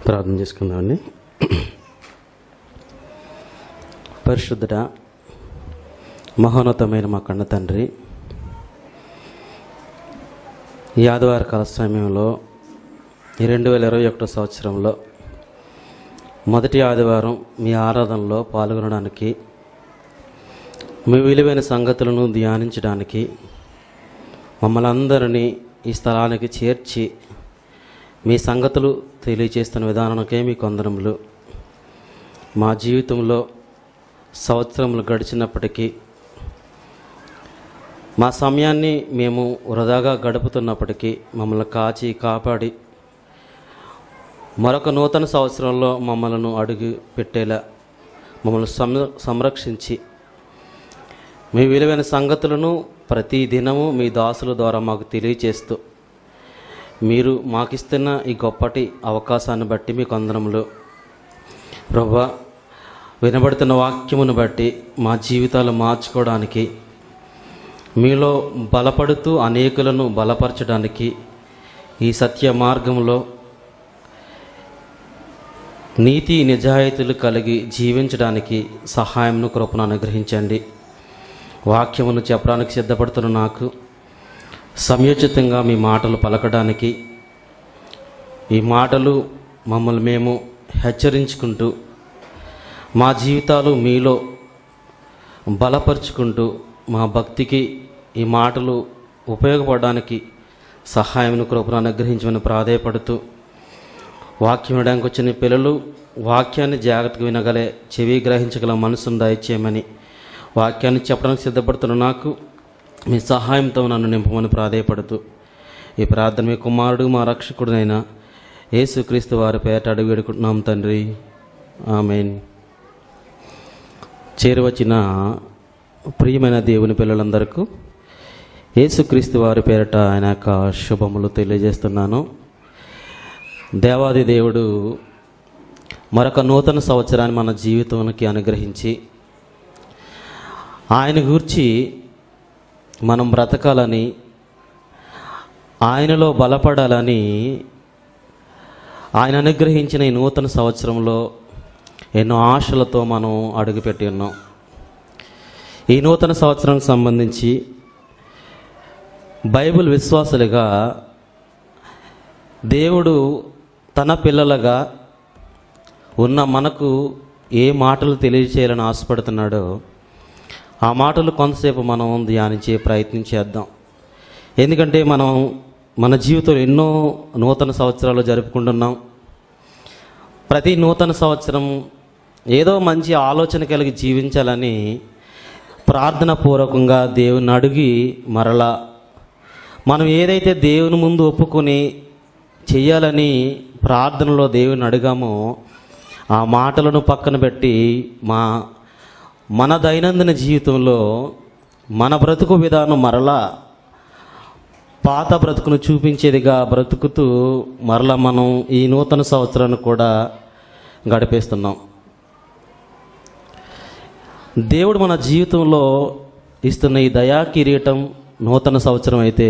ప్రార్థన చేసుకుందామండి పరిశుద్ధుడ మహోన్నతమైన మా కన్న తండ్రి ఈ ఆదివార కాల సమయంలో ఈ రెండు వేల ఇరవై ఒకటో సంవత్సరంలో మొదటి ఆదివారం మీ ఆరాధనలో పాల్గొనడానికి మీ విలువైన సంగతులను ధ్యానించడానికి మమ్మల్ని అందరినీ ఈ స్థలానికి చేర్చి మీ సంగతులు తెలియజేస్తున్న విధానానికే మీ కొందరములు మా జీవితంలో సంవత్సరములు గడిచినప్పటికీ మా సమయాన్ని మేము వృధాగా గడుపుతున్నప్పటికీ మమ్మల్ని కాచి కాపాడి మరొక నూతన సంవత్సరంలో మమ్మలను అడుగు పెట్టేలా మమ్మల్ని సం సంరక్షించి మీ విలువైన సంగతులను ప్రతి దినము మీ దాసుల ద్వారా మాకు తెలియచేస్తూ మీరు మాకిస్తున్న ఈ గొప్పటి అవకాశాన్ని బట్టి మీ కొందరములు ప్రభా వినబడుతున్న వాక్యమును బట్టి మా జీవితాలు మార్చుకోవడానికి మీలో బలపడుతూ అనేకులను బలపరచడానికి ఈ సత్య మార్గంలో నీతి నిజాయితీలు కలిగి జీవించడానికి సహాయంను కృపను అనుగ్రహించండి వాక్యమును చెప్పడానికి సిద్ధపడుతున్న నాకు సమయోచితంగా మీ మాటలు పలకడానికి ఈ మాటలు మమ్మల్ని మేము హెచ్చరించుకుంటూ మా జీవితాలు మీలో బలపరుచుకుంటూ మా భక్తికి ఈ మాటలు ఉపయోగపడడానికి సహాయం కృపను అనుగ్రహించమని ప్రాధేయపడుతూ వాక్యం వినడానికి వచ్చిన పిల్లలు వాక్యాన్ని జాగ్రత్తగా వినగలే చెవి గ్రహించగల మనసును దయచేయమని వాక్యాన్ని చెప్పడానికి సిద్ధపడుతున్న నాకు మీ సహాయంతో నన్ను నింపమని ప్రాధేయపడుతూ ఈ ప్రార్థన మీ కుమారుడు మా రక్షకుడునైన యేసుక్రీస్తు వారి పేట అడుగు వేడుకుంటున్నాం తండ్రి ఆమెన్ చేరువచ్చిన ప్రియమైన దేవుని పిల్లలందరికీ యేసుక్రీస్తు వారి పేరట ఆయన యొక్క శుభములు తెలియజేస్తున్నాను దేవాది దేవుడు మరొక నూతన సంవత్సరాన్ని మన జీవితానికి అనుగ్రహించి ఆయన గూర్చి మనం బ్రతకాలని ఆయనలో బలపడాలని ఆయన అనుగ్రహించిన ఈ నూతన సంవత్సరంలో ఎన్నో ఆశలతో మనం అడుగుపెట్టి ఉన్నాం ఈ నూతన సంవత్సరానికి సంబంధించి బైబిల్ విశ్వాసులుగా దేవుడు తన పిల్లలుగా ఉన్న మనకు ఏ మాటలు తెలియచేయాలని ఆశపడుతున్నాడో ఆ మాటలు కొంతసేపు మనం ధ్యానించే ప్రయత్నం చేద్దాం ఎందుకంటే మనం మన జీవితంలో ఎన్నో నూతన సంవత్సరాలు జరుపుకుంటున్నాం ప్రతి నూతన సంవత్సరం ఏదో మంచి ఆలోచన కలిగి జీవించాలని ప్రార్థన పూర్వకంగా దేవుని అడిగి మరలా మనం ఏదైతే దేవుని ముందు ఒప్పుకొని చెయ్యాలని ప్రార్థనలో దేవుని అడిగామో ఆ మాటలను పక్కన పెట్టి మా మన దైనందిన జీవితంలో మన బ్రతుకు విధానం మరలా పాత బ్రతుకును చూపించేదిగా బ్రతుకుతూ మరలా మనం ఈ నూతన సంవత్సరాన్ని కూడా గడిపేస్తున్నాం దేవుడు మన జీవితంలో ఇస్తున్న ఈ దయా కిరీటం నూతన సంవత్సరం అయితే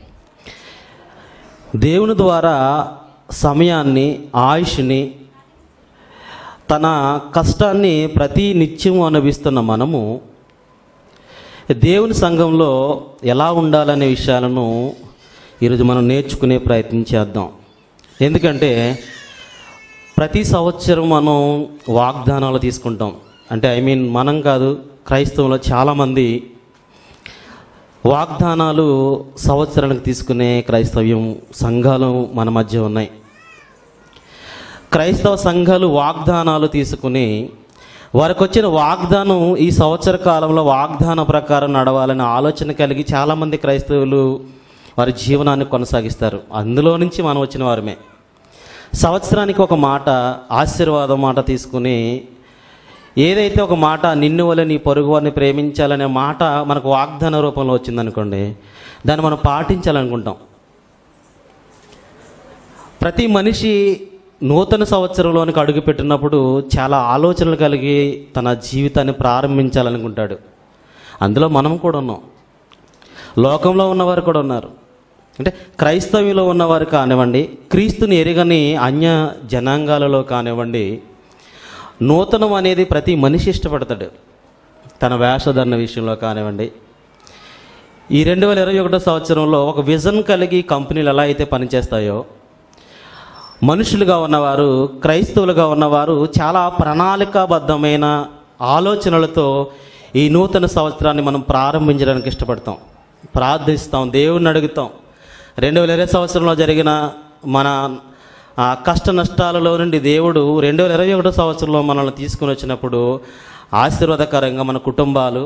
దేవుని ద్వారా సమయాన్ని ఆయుష్ని తన కష్టాన్ని ప్రతి నిత్యం అనుభవిస్తున్న మనము దేవుని సంఘంలో ఎలా ఉండాలనే విషయాలను ఈరోజు మనం నేర్చుకునే ప్రయత్నం చేద్దాం ఎందుకంటే ప్రతి సంవత్సరం మనం వాగ్దానాలు తీసుకుంటాం అంటే ఐ మీన్ మనం కాదు క్రైస్తవంలో చాలామంది వాగ్దానాలు సంవత్సరానికి తీసుకునే క్రైస్తవ్యం సంఘాలు మన మధ్య ఉన్నాయి క్రైస్తవ సంఘాలు వాగ్దానాలు తీసుకుని వారికి వచ్చిన వాగ్దానం ఈ సంవత్సర కాలంలో వాగ్దాన ప్రకారం నడవాలనే ఆలోచన కలిగి చాలామంది క్రైస్తవులు వారి జీవనాన్ని కొనసాగిస్తారు అందులో నుంచి మనం వచ్చిన వారమే సంవత్సరానికి ఒక మాట ఆశీర్వాదం మాట తీసుకుని ఏదైతే ఒక మాట నిన్ను వల్ల నీ పొరుగు వారిని ప్రేమించాలనే మాట మనకు వాగ్దాన రూపంలో వచ్చిందనుకోండి దాన్ని మనం పాటించాలనుకుంటాం ప్రతి మనిషి నూతన సంవత్సరంలోనికి అడుగుపెట్టినప్పుడు చాలా ఆలోచనలు కలిగి తన జీవితాన్ని ప్రారంభించాలనుకుంటాడు అందులో మనం కూడా ఉన్నాం లోకంలో ఉన్నవారు కూడా ఉన్నారు అంటే క్రైస్తవ్యంలో ఉన్నవారు కానివ్వండి క్రీస్తుని ఎరగని అన్య జనాంగాలలో కానివ్వండి నూతనం అనేది ప్రతి మనిషి ఇష్టపడతాడు తన వేషధరణ విషయంలో కానివ్వండి ఈ రెండు వేల ఇరవై ఒకటో సంవత్సరంలో ఒక విజన్ కలిగి కంపెనీలు ఎలా అయితే పనిచేస్తాయో మనుషులుగా ఉన్నవారు క్రైస్తవులుగా ఉన్నవారు చాలా ప్రణాళికాబద్ధమైన ఆలోచనలతో ఈ నూతన సంవత్సరాన్ని మనం ప్రారంభించడానికి ఇష్టపడతాం ప్రార్థిస్తాం దేవుణ్ణి అడుగుతాం రెండు వేల ఇరవై సంవత్సరంలో జరిగిన మన ఆ, కష్ట నష్టాలలో నుండి దేవుడు రెండు వేల ఇరవై ఒకటో సంవత్సరంలో మనల్ని తీసుకుని వచ్చినప్పుడు ఆశీర్వాదకరంగా మన కుటుంబాలు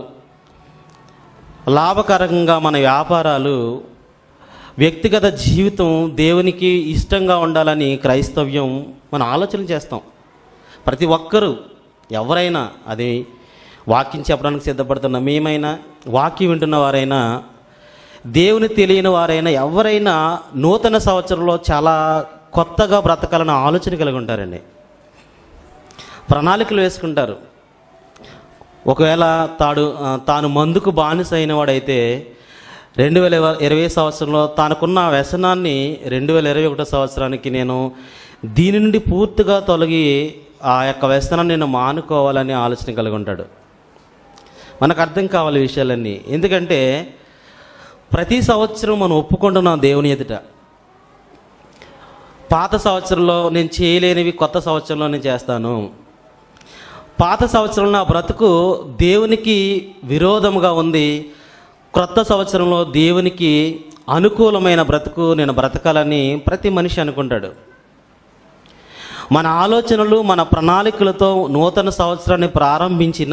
లాభకరంగా మన వ్యాపారాలు వ్యక్తిగత జీవితం దేవునికి ఇష్టంగా ఉండాలని క్రైస్తవ్యం మనం ఆలోచన చేస్తాం ప్రతి ఒక్కరూ ఎవరైనా అది వాక్యం చెప్పడానికి సిద్ధపడుతున్న మేమైనా వాక్యం వింటున్న వారైనా దేవుని తెలియని వారైనా ఎవరైనా నూతన సంవత్సరంలో చాలా కొత్తగా బ్రతకాలన్న ఆలోచన కలిగి ఉంటారండి ప్రణాళికలు వేసుకుంటారు ఒకవేళ తాడు ఆ, తాను మందుకు బానిస అయిన వాడైతే రెండు వేల ఇరవై సంవత్సరంలో తనకున్న ఆ వ్యసనాన్ని రెండు వేల ఇరవై ఒకటో సంవత్సరానికి నేను దీని నుండి పూర్తిగా తొలగి ఆ యొక్క వ్యసనాన్ని నేను మానుకోవాలని ఆలోచన కలిగి ఉంటాడు మనకు అర్థం కావాలి ఈ విషయాలన్నీ ఎందుకంటే ప్రతి సంవత్సరం మనం ఒప్పుకుంటున్నాం దేవుని ఎదుట పాత సంవత్సరంలో నేను చేయలేనివి కొత్త సంవత్సరంలో నేను చేస్తాను పాత సంవత్సరంలో నా బ్రతుకు దేవునికి విరోధముగా ఉంది క్రొత్త సంవత్సరంలో దేవునికి అనుకూలమైన బ్రతుకు నేను బ్రతకాలని ప్రతి మనిషి అనుకుంటాడు మన ఆలోచనలు మన ప్రణాళికలతో నూతన సంవత్సరాన్ని ప్రారంభించిన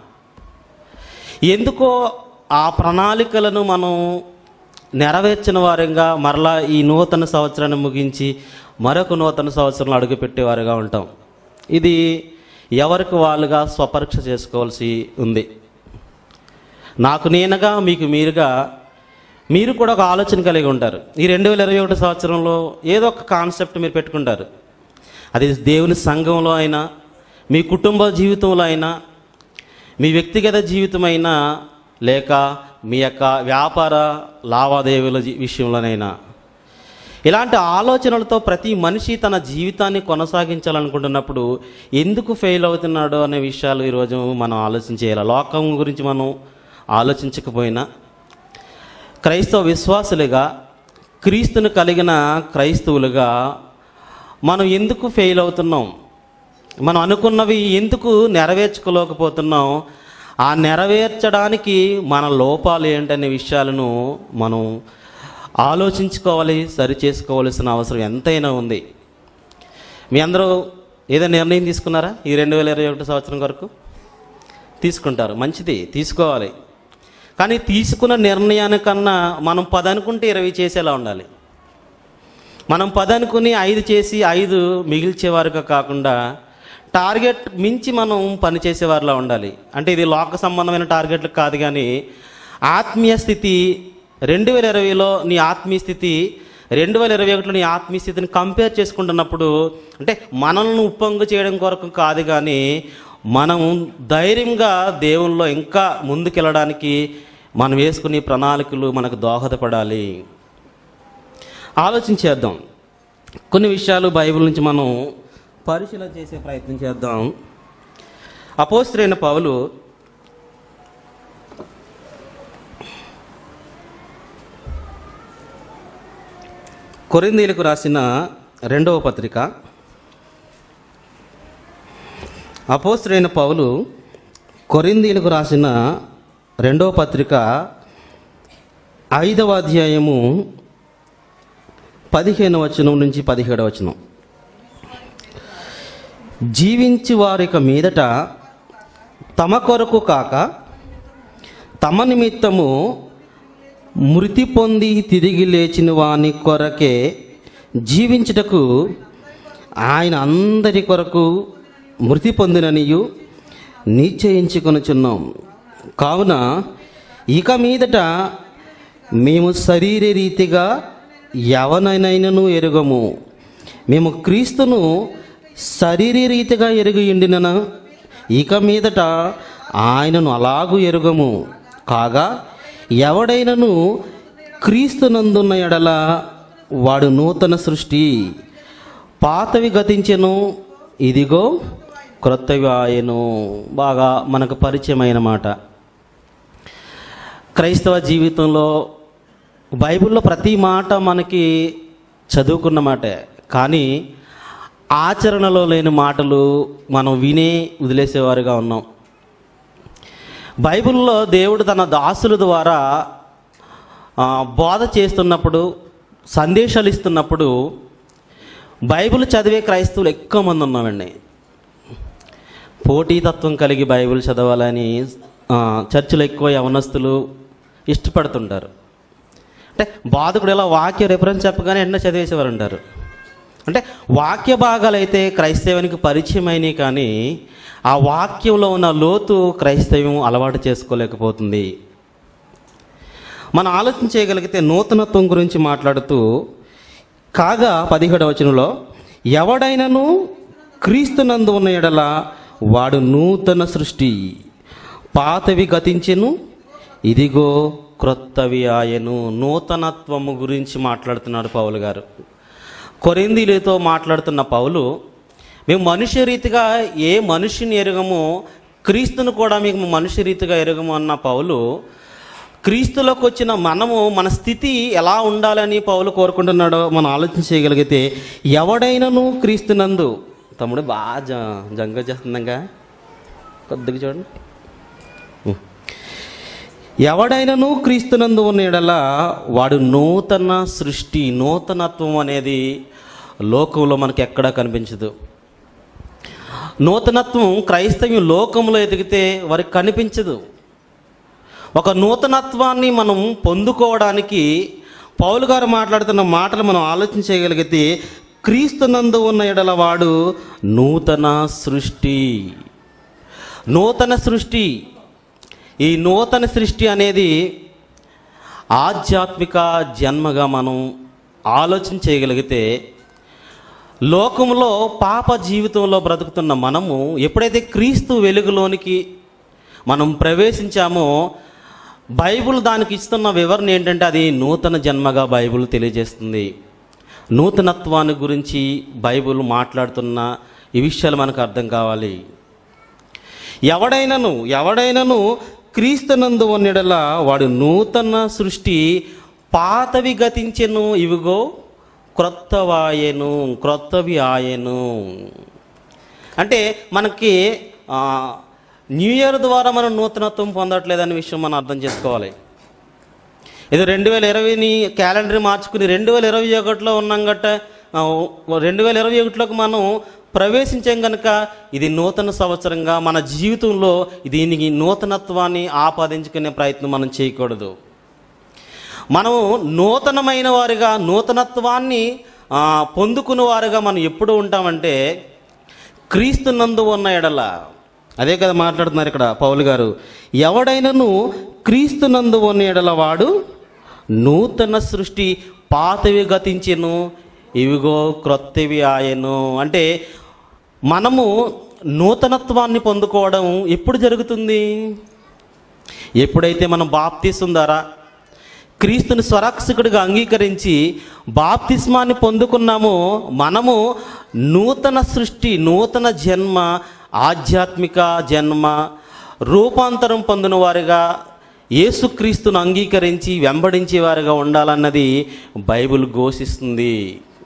ఎందుకో ఆ ప్రణాళికలను మనం నెరవేర్చిన వారంగా మరలా ఈ నూతన సంవత్సరాన్ని ముగించి మరొక నూతన సంవత్సరంలో అడుగుపెట్టేవారుగా ఉంటాం ఇది ఎవరికి వాళ్ళుగా స్వపరీక్ష చేసుకోవాల్సి ఉంది నాకు నేనుగా మీకు మీరుగా మీరు కూడా ఒక ఆలోచన కలిగి ఉంటారు ఈ రెండు వేల ఇరవై ఒకటి సంవత్సరంలో ఏదో ఒక కాన్సెప్ట్ మీరు పెట్టుకుంటారు అది దేవుని సంఘంలో అయినా మీ కుటుంబ జీవితంలో అయినా మీ వ్యక్తిగత జీవితమైనా లేక మీ యొక్క వ్యాపార లావాదేవీల జీ- విషయంలోనైనా ఇలాంటి ఆలోచనలతో ప్రతి మనిషి తన జీవితాన్ని కొనసాగించాలనుకుంటున్నప్పుడు ఎందుకు ఫెయిల్ అవుతున్నాడో అనే విషయాలు ఈరోజు మనం ఆలోచించేయాలి లోకం గురించి మనం ఆలోచించకపోయినా క్రైస్తవ విశ్వాసులుగా క్రీస్తును కలిగిన క్రైస్తవులుగా మనం ఎందుకు ఫెయిల్ అవుతున్నాం మనం అనుకున్నవి ఎందుకు నెరవేర్చుకోలేకపోతున్నాం ఆ నెరవేర్చడానికి మన లోపాలు ఏంటనే విషయాలను మనం ఆలోచించుకోవాలి సరి చేసుకోవాల్సిన అవసరం ఎంతైనా ఉంది మీ అందరూ ఏదో నిర్ణయం తీసుకున్నారా ఈ రెండు వేల ఇరవై ఒకటి సంవత్సరం వరకు తీసుకుంటారు మంచిది తీసుకోవాలి కానీ తీసుకున్న నిర్ణయానికన్నా మనం పది అనుకుంటే ఇరవై చేసేలా ఉండాలి మనం పది అనుకుని ఐదు చేసి ఐదు మిగిల్చేవారుగా కాకుండా టార్గెట్ మించి మనం పనిచేసేవారిలా ఉండాలి అంటే ఇది లోక సంబంధమైన టార్గెట్లు కాదు కానీ ఆత్మీయ స్థితి రెండు వేల ఇరవైలో నీ ఆత్మీయ స్థితి రెండు వేల ఇరవై ఒకటిలో నీ ఆత్మీయ స్థితిని కంపేర్ చేసుకుంటున్నప్పుడు అంటే మనల్ని ఉప్పొంగు చేయడం కొరకు కాదు కానీ మనం ధైర్యంగా దేవుల్లో ఇంకా ముందుకెళ్ళడానికి మనం వేసుకునే ప్రణాళికలు మనకు దోహదపడాలి ఆలోచించేద్దాం కొన్ని విషయాలు బైబిల్ నుంచి మనం పరిశీలన చేసే ప్రయత్నం చేద్దాం అపోస్తులైన పౌలు కొరిందీలకు రాసిన రెండవ పత్రిక అపోస్తులైన పౌలు కొరిందీలకు రాసిన రెండవ పత్రిక ఐదవ అధ్యాయము పదిహేను వచనం నుంచి పదిహేడవ వచనం జీవించి వారిక మీదట తమ కొరకు కాక తమ నిమిత్తము మృతి పొంది తిరిగి లేచిన వాని కొరకే జీవించుటకు ఆయన అందరి కొరకు మృతి పొందిననియు నిశ్చయించుకొనుచున్నాం కావున ఇక మీదట మేము శరీర రీతిగా ఎవనైనను ఎరుగము మేము క్రీస్తును శరీర రీతిగా ఎరుగు ఉండిన ఇక మీదట ఆయనను అలాగూ ఎరుగము కాగా ఎవడైనను క్రీస్తునందున్న ఎడల వాడు నూతన సృష్టి పాతవి గతించెను ఇదిగో క్రొత్తవి ఆయను బాగా మనకు పరిచయమైన మాట క్రైస్తవ జీవితంలో బైబిల్లో ప్రతి మాట మనకి చదువుకున్న మాటే కానీ ఆచరణలో లేని మాటలు మనం వినే వదిలేసేవారుగా ఉన్నాం బైబిల్లో దేవుడు తన దాసుల ద్వారా ఆ, బోధ చేస్తున్నప్పుడు సందేశాలు ఇస్తున్నప్పుడు బైబిల్ చదివే క్రైస్తవులు ఎక్కువ మంది ఉన్నామండి పోటీతత్వం కలిగి బైబిల్ చదవాలని ఆ, చర్చిలో ఎక్కువ యవనస్తులు ఇష్టపడుతుంటారు అంటే బాధకుడు ఇలా వాక్య రిఫరెన్స్ చెప్పగానే ఎన్నో చదివేసేవారు ఉంటారు అంటే వాక్య భాగాలు అయితే క్రైస్తవానికి పరిచయం అయినాయి కానీ ఆ వాక్యంలో ఉన్న లోతు క్రైస్తవం అలవాటు చేసుకోలేకపోతుంది మనం ఆలోచన చేయగలిగితే నూతనత్వం గురించి మాట్లాడుతూ కాగా పదిహేడవ వచనంలో ఎవడైనను క్రీస్తునందు ఉన్న ఎడల వాడు నూతన సృష్టి పాతవి గతించెను ఇదిగో క్రొత్తవి ఆయను నూతనత్వము గురించి మాట్లాడుతున్నాడు పౌలు గారు కొరిందీలతో మాట్లాడుతున్న పౌలు మేము మనుష్య రీతిగా ఏ మనిషిని ఎరగమో క్రీస్తును కూడా మీకు మనుష్య రీతిగా ఎరగము అన్న పౌలు క్రీస్తులోకి వచ్చిన మనము మన స్థితి ఎలా ఉండాలని పౌలు కోరుకుంటున్నాడో మనం ఆలోచన చేయగలిగితే ఎవడైనను క్రీస్తునందు తమ్ముడు బాగా జ జంగ చేస్తుందంగా కొద్దిగా చూడండి ఉం. ఎవడైనను క్రీస్తునందు ఉన్న ఎడల వాడు నూతన సృష్టి నూతనత్వం అనేది లోకంలో మనకి ఎక్కడా కనిపించదు నూతనత్వం క్రైస్తవ్యం లోకంలో ఎదిగితే వారికి కనిపించదు ఒక నూతనత్వాన్ని మనం పొందుకోవడానికి పౌలు గారు మాట్లాడుతున్న మాటలు మనం ఆలోచన చేయగలిగితే క్రీస్తునందు ఉన్న ఎడల వాడు నూతన సృష్టి నూతన సృష్టి ఈ నూతన సృష్టి అనేది ఆధ్యాత్మిక జన్మగా మనం ఆలోచన చేయగలిగితే లోకంలో పాప జీవితంలో బ్రతుకుతున్న మనము ఎప్పుడైతే క్రీస్తు వెలుగులోనికి మనం ప్రవేశించామో బైబిల్ దానికి ఇస్తున్న వివరణ ఏంటంటే అది నూతన జన్మగా బైబిల్ తెలియజేస్తుంది నూతనత్వాన్ని గురించి బైబిల్ మాట్లాడుతున్న ఈ విషయాలు మనకు అర్థం కావాలి ఎవడైనను ఎవడైనను క్రీస్తునందు ఉన్నడలా వాడు నూతన సృష్టి పాతవి గతించెను ఇవిగో క్రొత్తవాయెను క్రొత్తవి ఆయెను అంటే మనకి ఆ, న్యూ ఇయర్ ద్వారా మనం నూతనత్వం పొందట్లేదనే విషయం మనం అర్థం చేసుకోవాలి ఇది రెండు వేల ఇరవైని క్యాలెండర్ మార్చుకుని రెండు వేల ఇరవై ఒకటిలో ఉన్నాం గట్ట ఆ, రెండు వేల ఇరవై ఒకటిలోకి మనం ప్రవేశించాం కనుక ఇది నూతన సంవత్సరంగా మన జీవితంలో దీనికి నూతనత్వాన్ని ఆపాదించుకునే ప్రయత్నం మనం చేయకూడదు మనము నూతనమైన వారిగా నూతనత్వాన్ని ఆ, పొందుకున్న వారుగా మనం ఎప్పుడు ఉంటామంటే క్రీస్తునందు ఉన్న ఎడల అదే కదా మాట్లాడుతున్నారు ఇక్కడ పౌలు గారు ఎవడైనను క్రీస్తునందు ఉన్న ఎడల వాడు నూతన సృష్టి పాతవి గతించెను ఇవిగో క్రొత్తవి ఆయను అంటే మనము నూతనత్వాన్ని పొందుకోవడం ఎప్పుడు జరుగుతుంది ఎప్పుడైతే మనం బాప్తీసం ద్వారా క్రీస్తుని స్వరక్షకుడిగా అంగీకరించి బాప్తిస్మాన్ని పొందుకున్నామో మనము నూతన సృష్టి నూతన జన్మ ఆధ్యాత్మిక జన్మ రూపాంతరం పొందిన వారిగా యేసుక్రీస్తును అంగీకరించి వెంబడించే వారిగా ఉండాలన్నది బైబిల్ ఘోషిస్తుంది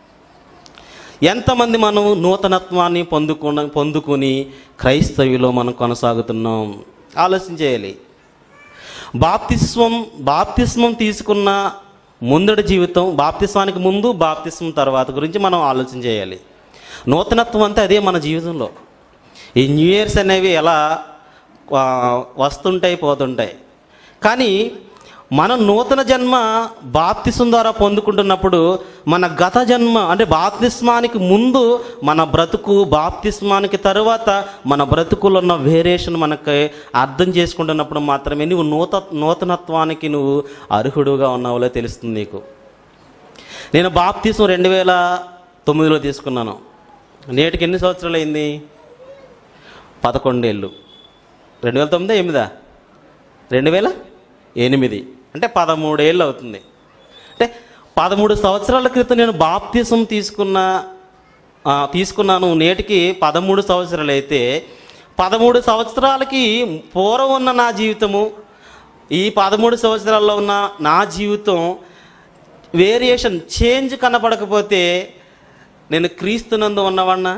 ఎంతమంది మనం నూతనత్వాన్ని పొందుకున్న పొందుకొని క్రైస్తవిలో మనం కొనసాగుతున్నాం ఆలోచన చేయాలి బాప్తిస్మం బాప్తిస్మం తీసుకున్న ముందడి జీవితం బాప్తిస్మానికి ముందు బాప్తిస్మం తర్వాత గురించి మనం ఆలోచన చేయాలి నూతనత్వం అంతా అదే మన జీవితంలో ఈ న్యూ ఇయర్స్ అనేవి ఎలా ఆ, వస్తుంటాయి పోతుంటాయి కానీ మనం నూతన జన్మ బాప్తిసం ద్వారా పొందుకుంటున్నప్పుడు మన గత జన్మ అంటే బాప్తిస్మానికి ముందు మన బ్రతుకు బాప్తిస్మానికి తరువాత మన బ్రతుకులో ఉన్న వేరియేషన్ మనకి అర్థం చేసుకుంటున్నప్పుడు మాత్రమే నువ్వు నూత నూతనత్వానికి నువ్వు అర్హుడుగా ఉన్నావులే తెలుస్తుంది నీకు నేను బాప్తిసం రెండు వేల తొమ్మిదిలో తీసుకున్నాను నేటికి ఎన్ని సంవత్సరాలు అయింది పదకొండేళ్ళు రెండు వేల తొమ్మిది ఎనిమిదా రెండు వేల ఎనిమిది అంటే పదమూడేళ్ళు అవుతుంది పదమూడు సంవత్సరాల క్రితం నేను బాప్తిసం తీసుకున్న ఆ, తీసుకున్నాను నేటికి పదమూడు సంవత్సరాలు అయితే పదమూడు సంవత్సరాలకి పూర్వం ఉన్న నా జీవితము ఈ పదమూడు సంవత్సరాల్లో ఉన్న నా జీవితం వేరియేషన్ చేంజ్ కనపడకపోతే నేను క్రీస్తునందు ఉన్నవాడినా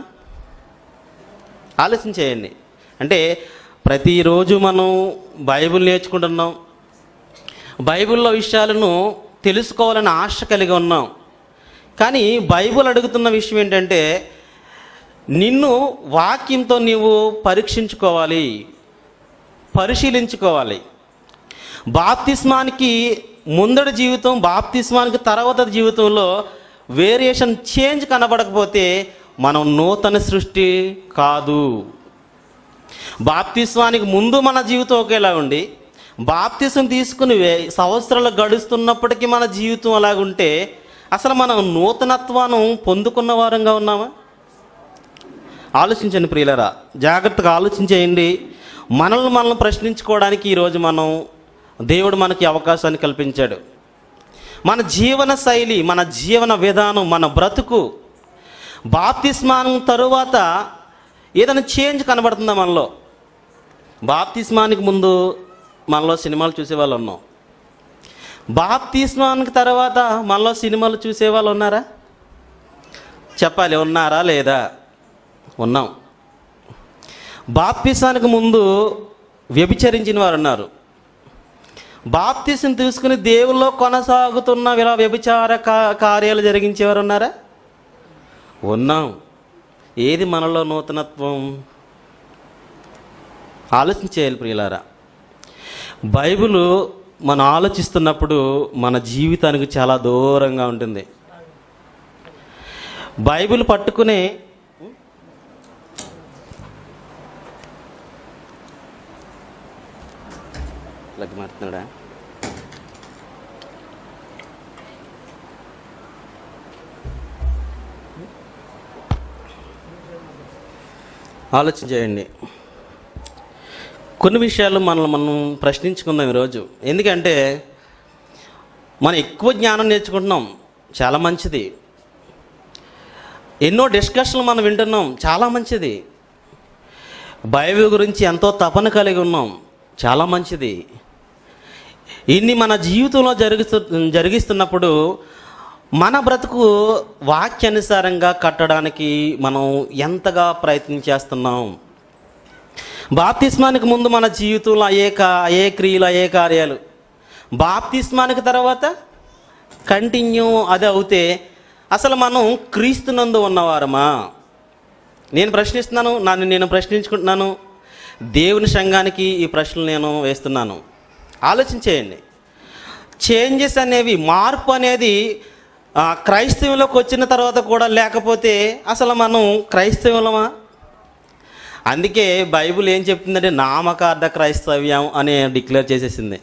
ఆలోచన చేయండి అంటే ప్రతిరోజు మనం బైబిల్ నేర్చుకుంటున్నాం బైబిల్లో విషయాలను తెలుసుకోవాలని ఆశ కలిగి ఉన్నాం కానీ బైబిల్ అడుగుతున్న విషయం ఏంటంటే నిన్ను వాక్యంతో నీవు పరీక్షించుకోవాలి పరిశీలించుకోవాలి బాప్తిస్మానికి ముందడి జీవితం బాప్తిస్మానికి తర్వాత జీవితంలో వేరియేషన్ చేంజ్ కనబడకపోతే మనం నూతన సృష్టి కాదు బాప్తిస్వానికి ముందు మన జీవితం ఒకేలా ఉండి బాప్తిసం తీసుకుని వే- సంవత్సరాలు గడుస్తున్నప్పటికీ మన జీవితం అలాగుంటే అసలు మనం నూతనత్వాన్ని పొందుకున్న వారంగా ఉన్నామా ఆలోచించండి ప్రియులరా జాగ్రత్తగా ఆలోచించేయండి మనల్ని మనల్ని ప్రశ్నించుకోవడానికి ఈరోజు మనం దేవుడు మనకి అవకాశాన్ని కల్పించాడు మన జీవన శైలి మన జీవన విధానం మన బ్రతుకు బాప్తిస్మానం తరువాత ఏదైనా చేంజ్ కనబడుతుందా మనలో బాప్తిస్మానికి ముందు మనలో సినిమాలు చూసేవాళ్ళు ఉన్నాం బాప్తిస్మానికి తర్వాత మనలో సినిమాలు చూసేవాళ్ళు ఉన్నారా చెప్పాలి ఉన్నారా లేదా ఉన్నాం బాప్తిసానికి ముందు వ్యభిచరించిన వారు ఉన్నారు బాప్తిసం తీసుకుని దేవుల్లో కొనసాగుతున్న ఇలా వ్యభిచార కా- కార్యాలు జరిగించేవారు ఉన్నారా ఉన్నాం ఏది మనలో నూతనత్వం ఆలోచించేయాలి ప్రియులారా బైబిల్ మనం ఆలోచిస్తున్నప్పుడు మన జీవితానికి చాలా దూరంగా ఉంటుంది బైబిల్ పట్టుకునే లగ్గి మారుతున్నాడా ఆలోచన చేయండి కొన్ని విషయాలు మనల్ని మనం ప్రశ్నించుకుందాం ఈరోజు ఎందుకంటే మనం ఎక్కువ జ్ఞానం నేర్చుకుంటున్నాం చాలా మంచిది ఎన్నో డిస్కషన్లు మనం వింటున్నాం చాలా మంచిది బైబిల్ గురించి ఎంతో తపన కలిగి ఉన్నాం చాలా మంచిది ఇన్ని మన జీవితంలో జరిగిస్తు జరిగిస్తున్నప్పుడు మన బ్రతుకు వాక్యానుసారంగా కట్టడానికి మనం ఎంతగా ప్రయత్నం చేస్తున్నాం బాప్తిస్మానికి ముందు మన జీవితంలో అయ్యే కా అయ్యే క్రియలు అయ్యే కార్యాలు బాప్తిస్మానికి తర్వాత కంటిన్యూ అది అవుతే అసలు మనం క్రీస్తునందు ఉన్నవారమా నేను ప్రశ్నిస్తున్నాను నన్ను నేను ప్రశ్నించుకుంటున్నాను దేవుని సంఘానికి ఈ ప్రశ్నలు నేను వేస్తున్నాను ఆలోచించేయండి చేంజెస్ అనేవి మార్పు అనేది ఆ, క్రైస్తవంలోకి వచ్చిన తర్వాత కూడా లేకపోతే అసలు మనం క్రైస్తవులమా అందుకే బైబిల్ ఏం చెప్తుందంటే నామకార్థ క్రైస్తవ్యం అని డిక్లేర్ చేసేసింది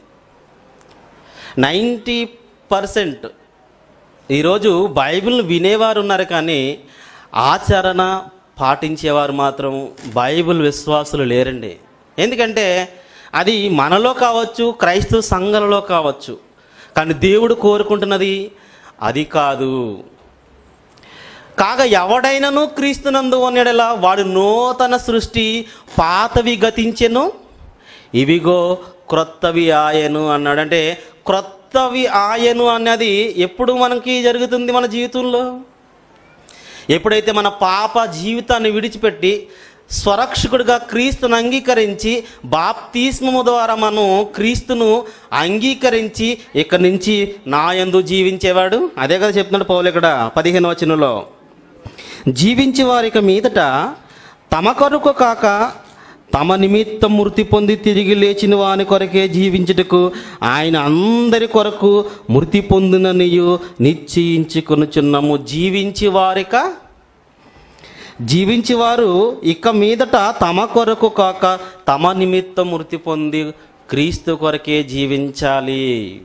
నైంటీ పర్సెంట్ ఈరోజు బైబిల్ని వినేవారు ఉన్నారు కానీ ఆచరణ పాటించేవారు మాత్రం బైబిల్ విశ్వాసులు లేరండి ఎందుకంటే అది మనలో కావచ్చు క్రైస్తవ సంఘాలలో కావచ్చు కానీ దేవుడు కోరుకుంటున్నది అది కాదు కాగా ఎవడైనను క్రీస్తునందు ఉన్నడలా వాడు నూతన సృష్టి పాతవి గతించెను ఇవిగో క్రొత్తవి ఆయను అన్నాడు అంటే క్రొత్తవి ఆయను అన్నది ఎప్పుడు మనకి జరుగుతుంది మన జీవితంలో ఎప్పుడైతే మన పాప జీవితాన్ని విడిచిపెట్టి స్వరక్షకుడిగా క్రీస్తును అంగీకరించి బాప్తిస్మము ద్వారా మనం క్రీస్తును అంగీకరించి ఇక్కడి నుంచి నా యందు జీవించేవాడు అదే కదా చెప్తున్నాడు పౌలు ఇక్కడ పదిహేను వచనంలో జీవించే వారికి మీదట తమ కొరకు కాక తమ నిమిత్తం మృతి పొంది తిరిగి లేచిన వాని కొరకే జీవించుటకు ఆయన అందరి కొరకు మృతి పొందిననియు నిశ్చయించుకొనుచున్నాము జీవించి వారిక జీవించి వారు ఇక మీదట తమ కొరకు కాక తమ నిమిత్తం మృతి పొంది క్రీస్తు కొరకే జీవించాలి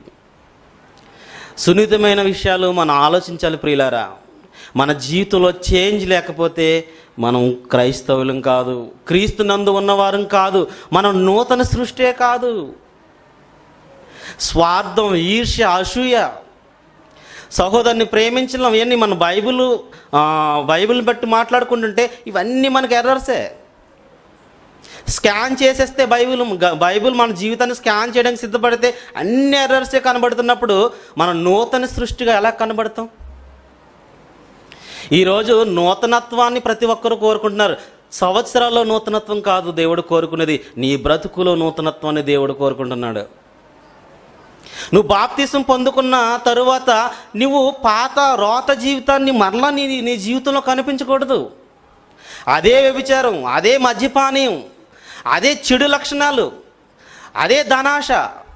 సున్నితమైన విషయాలు మనం ఆలోచించాలి ప్రియులారా మన జీవితంలో చేంజ్ లేకపోతే మనం క్రైస్తవులం కాదు క్రీస్తు నందు ఉన్నవారం కాదు మనం నూతన సృష్టే కాదు స్వార్థం ఈర్ష్య అసూయ సహోదరుని ప్రేమించడం ఇవన్నీ మన బైబిల్ ఆ, బైబిల్ని బట్టి మాట్లాడుకుంటుంటే ఇవన్నీ మనకి ఎర్రర్సే స్కాన్ చేసేస్తే బైబిల్ గ- బైబిల్ మన జీవితాన్ని స్కాన్ చేయడానికి సిద్ధపడితే అన్ని ఎర్రర్సే కనబడుతున్నప్పుడు మనం నూతన సృష్టిగా ఎలా కనబడతాం ఈరోజు నూతనత్వాన్ని ప్రతి ఒక్కరూ కోరుకుంటున్నారు సంవత్సరాల్లో నూతనత్వం కాదు దేవుడు కోరుకునేది నీ బ్రతుకులో నూతనత్వాన్ని దేవుడు కోరుకుంటున్నాడు నువ్వు బాప్తీసం పొందుకున్న తరువాత నువ్వు పాత రోత జీవితాన్ని మరలా నీ నీ జీవితంలో కనిపించకూడదు అదే వ్యభిచారం అదే మద్యపానీయం అదే చెడు లక్షణాలు అదే ధనాశ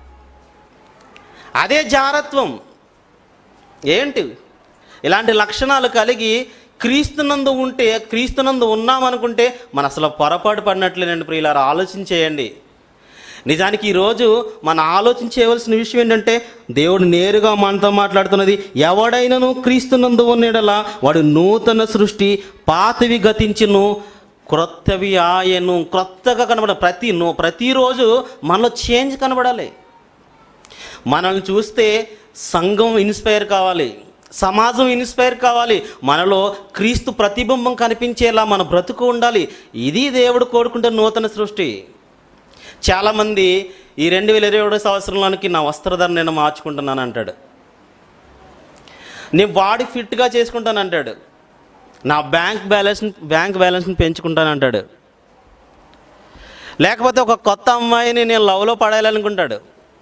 అదే జారత్వం ఏంటి ఇలాంటి లక్షణాలు కలిగి క్రీస్తునందు ఉంటే క్రీస్తునందు ఉన్నామనుకుంటే మన అసలు పొరపాటు పడినట్లేనండి ప్రియులారా ఆలోచించేయండి నిజానికి ఈరోజు మన ఆలోచించేయవలసిన విషయం ఏంటంటే దేవుడు నేరుగా మనతో మాట్లాడుతున్నది ఎవడైనను క్రీస్తునందు ఉన్నడలా వాడు నూతన సృష్టి పాతవి గతించును క్రొత్తవి ఆయను క్రొత్తగా కనబడ ప్రతి నో ప్రతిరోజు మనలో చేంజ్ కనబడాలి మనల్ని చూస్తే సంఘం ఇన్స్పైర్ కావాలి సమాజం ఇన్స్పైర్ కావాలి మనలో క్రీస్తు ప్రతిబింబం కనిపించేలా మన బ్రతుకు ఉండాలి ఇది దేవుడు కోరుకుంటే నూతన సృష్టి చాలామంది ఈ రెండు వేల ఇరవై ఏడో సంవత్సరంలోనికి నా వస్త్రధర నేను మార్చుకుంటున్నాను అంటాడు నేను బాడీ ఫిట్గా చేసుకుంటాను అంటాడు నా బ్యాంక్ బ్యాలెన్స్ బ్యాంక్ బ్యాలెన్స్ని పెంచుకుంటాను అంటాడు లేకపోతే ఒక కొత్త అమ్మాయిని నేను లవ్లో పడేయాలనుకుంటాడు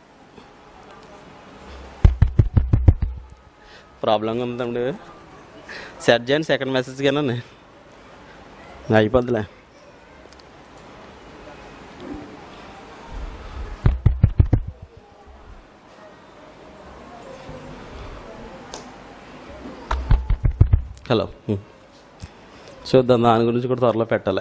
ప్రాబ్లంగా ఉంది తమ్ముడు సెట్ చేయండి సెకండ్ మెసేజ్ కానీ అయిపోద్దిలే హలో ఉం. చూద్దాం దాని గురించి కూడా త్వరలో పెట్టాలి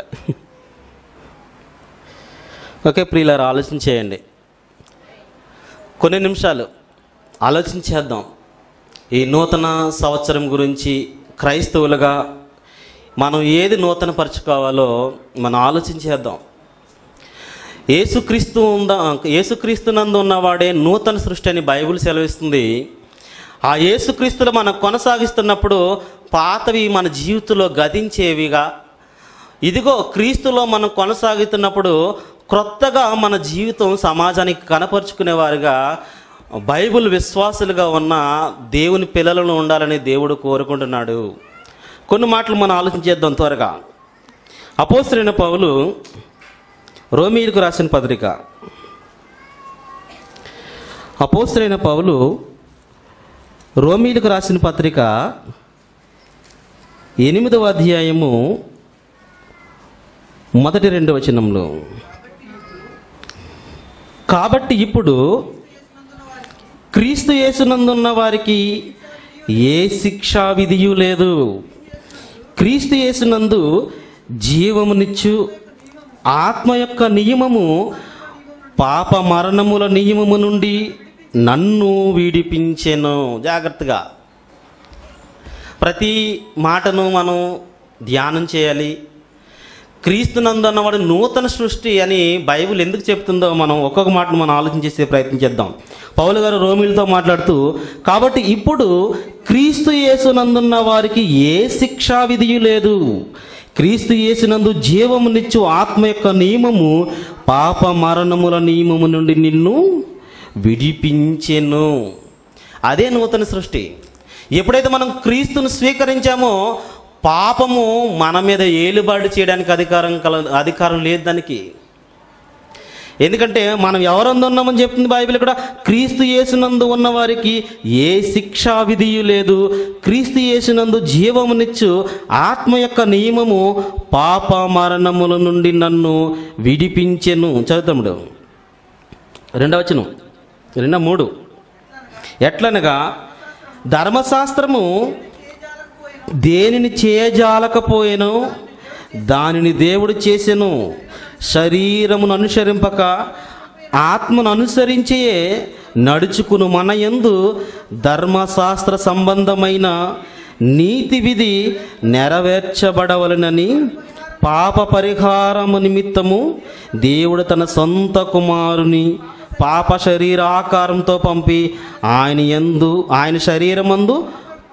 ఓకే ప్రియులారు ఆలోచన చేయండి కొన్ని నిమిషాలు ఆలోచించేద్దాం ఈ నూతన సంవత్సరం గురించి క్రైస్తవులుగా మనం ఏది నూతన పరచుకోవాలో మనం ఆలోచించేద్దాం ఏసుక్రీస్తు ఉందా ఏసుక్రీస్తునందు ఉన్నవాడే నూతన సృష్టి అని బైబిల్ సెలవిస్తుంది ఆ యేసుక్రీస్తులు మనం కొనసాగిస్తున్నప్పుడు పాతవి మన జీవితంలో గతించేవిగా ఇదిగో క్రీస్తులో మనం కొనసాగుతున్నప్పుడు క్రొత్తగా మన జీవితం సమాజానికి కనపరుచుకునేవారుగా బైబిల్ విశ్వాసులుగా ఉన్న దేవుని పిల్లలను ఉండాలని దేవుడు కోరుకుంటున్నాడు కొన్ని మాటలు మనం ఆలోచించేద్దాం త్వరగా అపోసరైన పౌలు రోమీలకు రాసిన పత్రిక అపోసరైన పౌలు రోమీలకు రాసిన పత్రిక ఎనిమిదవ అధ్యాయము మొదటి రెండు వచనంలో కాబట్టి ఇప్పుడు క్రీస్తు యేసునందున్న వారికి ఏ శిక్షా విధియు లేదు క్రీస్తు యేసునందు జీవమునిచ్చు ఆత్మ యొక్క నియమము పాప మరణముల నియమము నుండి నన్ను విడిపించెను జాగ్రత్తగా ప్రతి మాటను మనం ధ్యానం చేయాలి క్రీస్తునందు అన్నవాడు నూతన సృష్టి అని బైబిల్ ఎందుకు చెప్తుందో మనం ఒక్కొక్క మాటను మనం ఆలోచించేసే ప్రయత్నం చేద్దాం పౌలు గారు రోమిలతో మాట్లాడుతూ కాబట్టి ఇప్పుడు క్రీస్తు యేసునందున్న వారికి ఏ శిక్షా విధియు లేదు క్రీస్తు యేసునందు జీవమునిచ్చు ఆత్మ యొక్క నియమము పాప మరణముల నియమము నుండి నిన్ను విడిపించెను అదే నూతన సృష్టి ఎప్పుడైతే మనం క్రీస్తును స్వీకరించామో పాపము మన మీద ఏలుబాటు చేయడానికి అధికారం కల అధికారం లేదు దానికి ఎందుకంటే మనం ఎవరందు ఉన్నామని చెప్తుంది బైబిల్ కూడా క్రీస్తు యేసునందు ఉన్న వారికి ఏ శిక్షా విధియు లేదు క్రీస్తు యేసునందు జీవమునిచ్చు ఆత్మ యొక్క నియమము పాప మరణముల నుండి నన్ను విడిపించెను చదువుతాముడు రెండవచనం రెండవ మూడు ఎట్లనగా ధర్మశాస్త్రము దేనిని చేయజాలకపోయేను దానిని దేవుడు చేసెను శరీరమును అనుసరింపక ఆత్మను అనుసరించే నడుచుకును మన యందు ధర్మశాస్త్ర సంబంధమైన నీతి విధి నెరవేర్చబడవలనని పాప పరిహారము నిమిత్తము దేవుడు తన సొంత కుమారుని పాప శరీరాకారంతో పంపి ఆయన యందు ఆయన శరీరమందు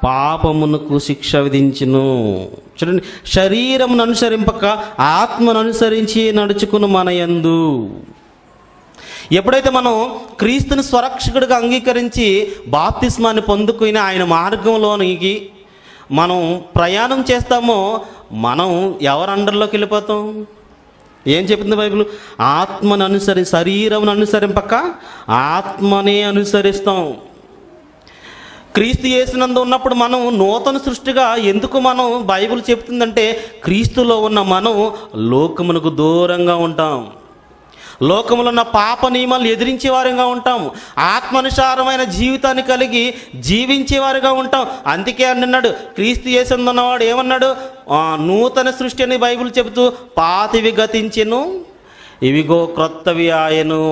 పాపమునకు శిక్ష విధించును చూడండి శరీరమును అనుసరింపక ఆత్మను అనుసరించి నడుచుకును మన యందు ఎప్పుడైతే మనం క్రీస్తుని స్వరక్షకుడిగా అంగీకరించి బాప్తిస్మాన్ని పొందుకుని ఆయన మార్గంలోనికి మనం ప్రయాణం చేస్తామో మనం ఎవరి అండర్లోకి వెళ్ళిపోతాం ఏం చెప్తుంది బైబిల్ ఆత్మను అనుసరి శరీరం అనుసరింపక ఆత్మనే అనుసరిస్తాం క్రీస్తు యేసునందు ఉన్నప్పుడు మనం నూతన సృష్టిగా ఎందుకు మనం బైబిల్ చెప్తుందంటే క్రీస్తులో ఉన్న మనం లోకమునకు దూరంగా ఉంటాం లోకములో ఉన్న పాప నియమాలు ఎదిరించే వారిగా ఉంటాం ఆత్మానుసారమైన జీవితాన్ని కలిగి జీవించేవారుగా ఉంటాం అందుకే అన్నాడు క్రీస్తు యేసునందు ఉన్నవాడు ఏమన్నాడు ఆ, నూతన సృష్టి అని బైబిల్ చెబుతూ పాతివి గతించెను ఇవిగో క్రొత్తవి ఆయను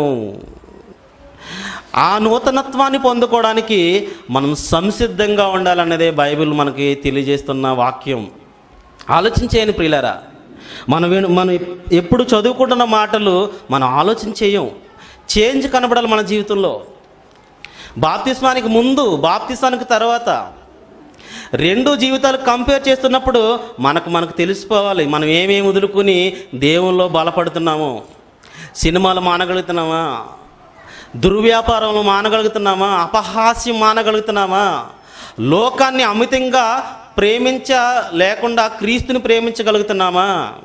ఆ నూతనత్వాన్ని పొందుకోవడానికి మనం సంసిద్ధంగా ఉండాలన్నదే బైబిల్ మనకి తెలియజేస్తున్న వాక్యం ఆలోచించేయని ప్రియులారా మనం విను- మనం ఎప్పుడు చదువుకుంటున్న మాటలు మనం ఆలోచన చేయం చేంజ్ కనబడాలి మన జీవితంలో బాప్తిస్మానికి ముందు బాప్తిస్మానికి తర్వాత రెండు జీవితాలు కంపేర్ చేస్తున్నప్పుడు మనకు మనకు తెలిసిపోవాలి మనం ఏమేమి వదులుకుని దేవుల్లో బలపడుతున్నామో సినిమాలు మానగలుగుతున్నామా దుర్వ్యాపారంలో మానగలుగుతున్నామా అపహాస్యం మానగలుగుతున్నామా లోకాన్ని అమితంగా ప్రేమించ లేకుండా క్రీస్తుని ప్రేమించగలుగుతున్నామా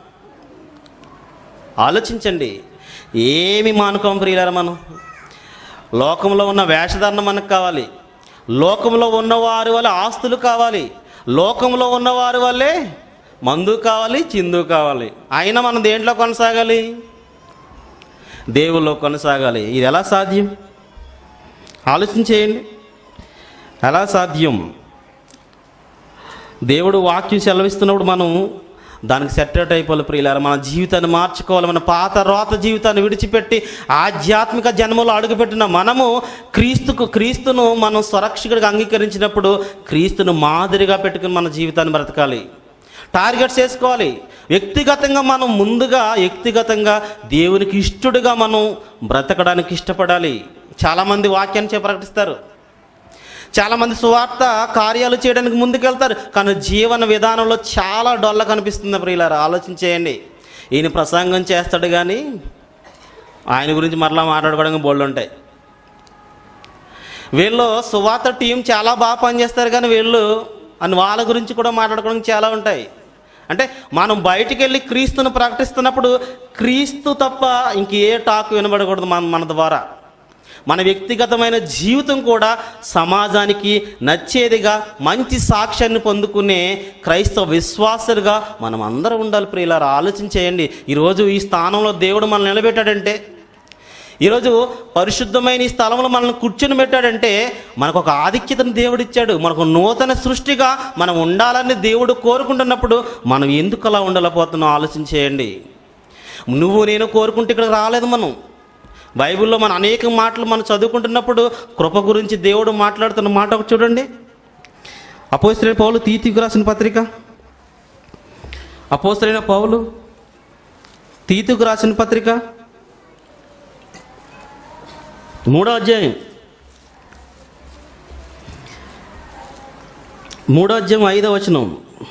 ఆలోచించండి ఏమి మానుకోం ప్రియులారా మనం లోకంలో ఉన్న వేషధారణ మనకు కావాలి లోకంలో ఉన్నవారి వల్ల ఆస్తులు కావాలి లోకంలో ఉన్నవారి వల్లే మందు కావాలి చిందు కావాలి అయినా మనం దేంట్లో కొనసాగాలి దేవుల్లో కొనసాగాలి ఇది ఎలా సాధ్యం ఆలోచన చేయండి ఎలా సాధ్యం దేవుడు వాక్యం సెలవిస్తున్నప్పుడు మనం దానికి సెటరేట్ అయిపోవాలి ప్రియులారా మన జీవితాన్ని మార్చుకోవాలి మన పాత రోత జీవితాన్ని విడిచిపెట్టి ఆధ్యాత్మిక జన్మలో అడుగుపెట్టిన మనము క్రీస్తుకు క్రీస్తును మనం స్వరక్షకుడిగా అంగీకరించినప్పుడు క్రీస్తును మాదిరిగా పెట్టుకుని మన జీవితాన్ని బ్రతకాలి టార్గెట్స్ వేసుకోవాలి వ్యక్తిగతంగా మనం ముందుగా వ్యక్తిగతంగా దేవునికి ఇష్టడుగా మనం బ్రతకడానికి ఇష్టపడాలి చాలామంది వాక్యాన్ని చే ప్రకటిస్తారు చాలామంది సువార్త కార్యాలు చేయడానికి ముందుకెళ్తారు కానీ జీవన విధానంలో చాలా డొల్ల కనిపిస్తుంది ప్రియులారా ఆలోచన చేయండి ఈయన ప్రసంగం చేస్తాడు కానీ ఆయన గురించి మరలా మాట్లాడుకోవడానికి బోళ్ళు ఉంటాయి వీళ్ళు సువార్త టీం చాలా బాగా పనిచేస్తారు కానీ వీళ్ళు అని వాళ్ళ గురించి కూడా మాట్లాడుకోవడానికి చాలా ఉంటాయి అంటే మనం బయటికి వెళ్ళి క్రీస్తును ప్రకటిస్తున్నప్పుడు క్రీస్తు తప్ప ఇంకే టాక్ వినబడకూడదు మన మన ద్వారా మన వ్యక్తిగతమైన జీవితం కూడా సమాజానికి నచ్చేదిగా మంచి సాక్ష్యాన్ని పొందుకునే క్రైస్తవ విశ్వాసులుగా మనం అందరం ఉండాలి ప్రియులారా ఆలోచన చేయండి ఈరోజు ఈ స్థానంలో దేవుడు మనల్ని నిలబెట్టాడంటే ఈరోజు పరిశుద్ధమైన ఈ స్థలంలో మనల్ని కూర్చొని పెట్టాడంటే మనకు ఒక ఆధిక్యతను దేవుడు ఇచ్చాడు మనకు నూతన సృష్టిగా మనం ఉండాలని దేవుడు కోరుకుంటున్నప్పుడు మనం ఎందుకు అలా ఉండలేకపోతున్నాం ఆలోచన చేయండి నువ్వు నేను కోరుకుంటే ఇక్కడ రాలేదు మనం బైబిల్లో మన అనేక మాటలు మనం చదువుకుంటున్నప్పుడు కృప గురించి దేవుడు మాట్లాడుతున్న మాట ఒకటి చూడండి అపోస్తులైన పౌలు తీతికి రాసిన పత్రిక అపోస్తులైన పౌలు తీతుకు రాసిన పత్రిక మూడో అధ్యాయం మూడో అధ్యాయం ఐదో వచనం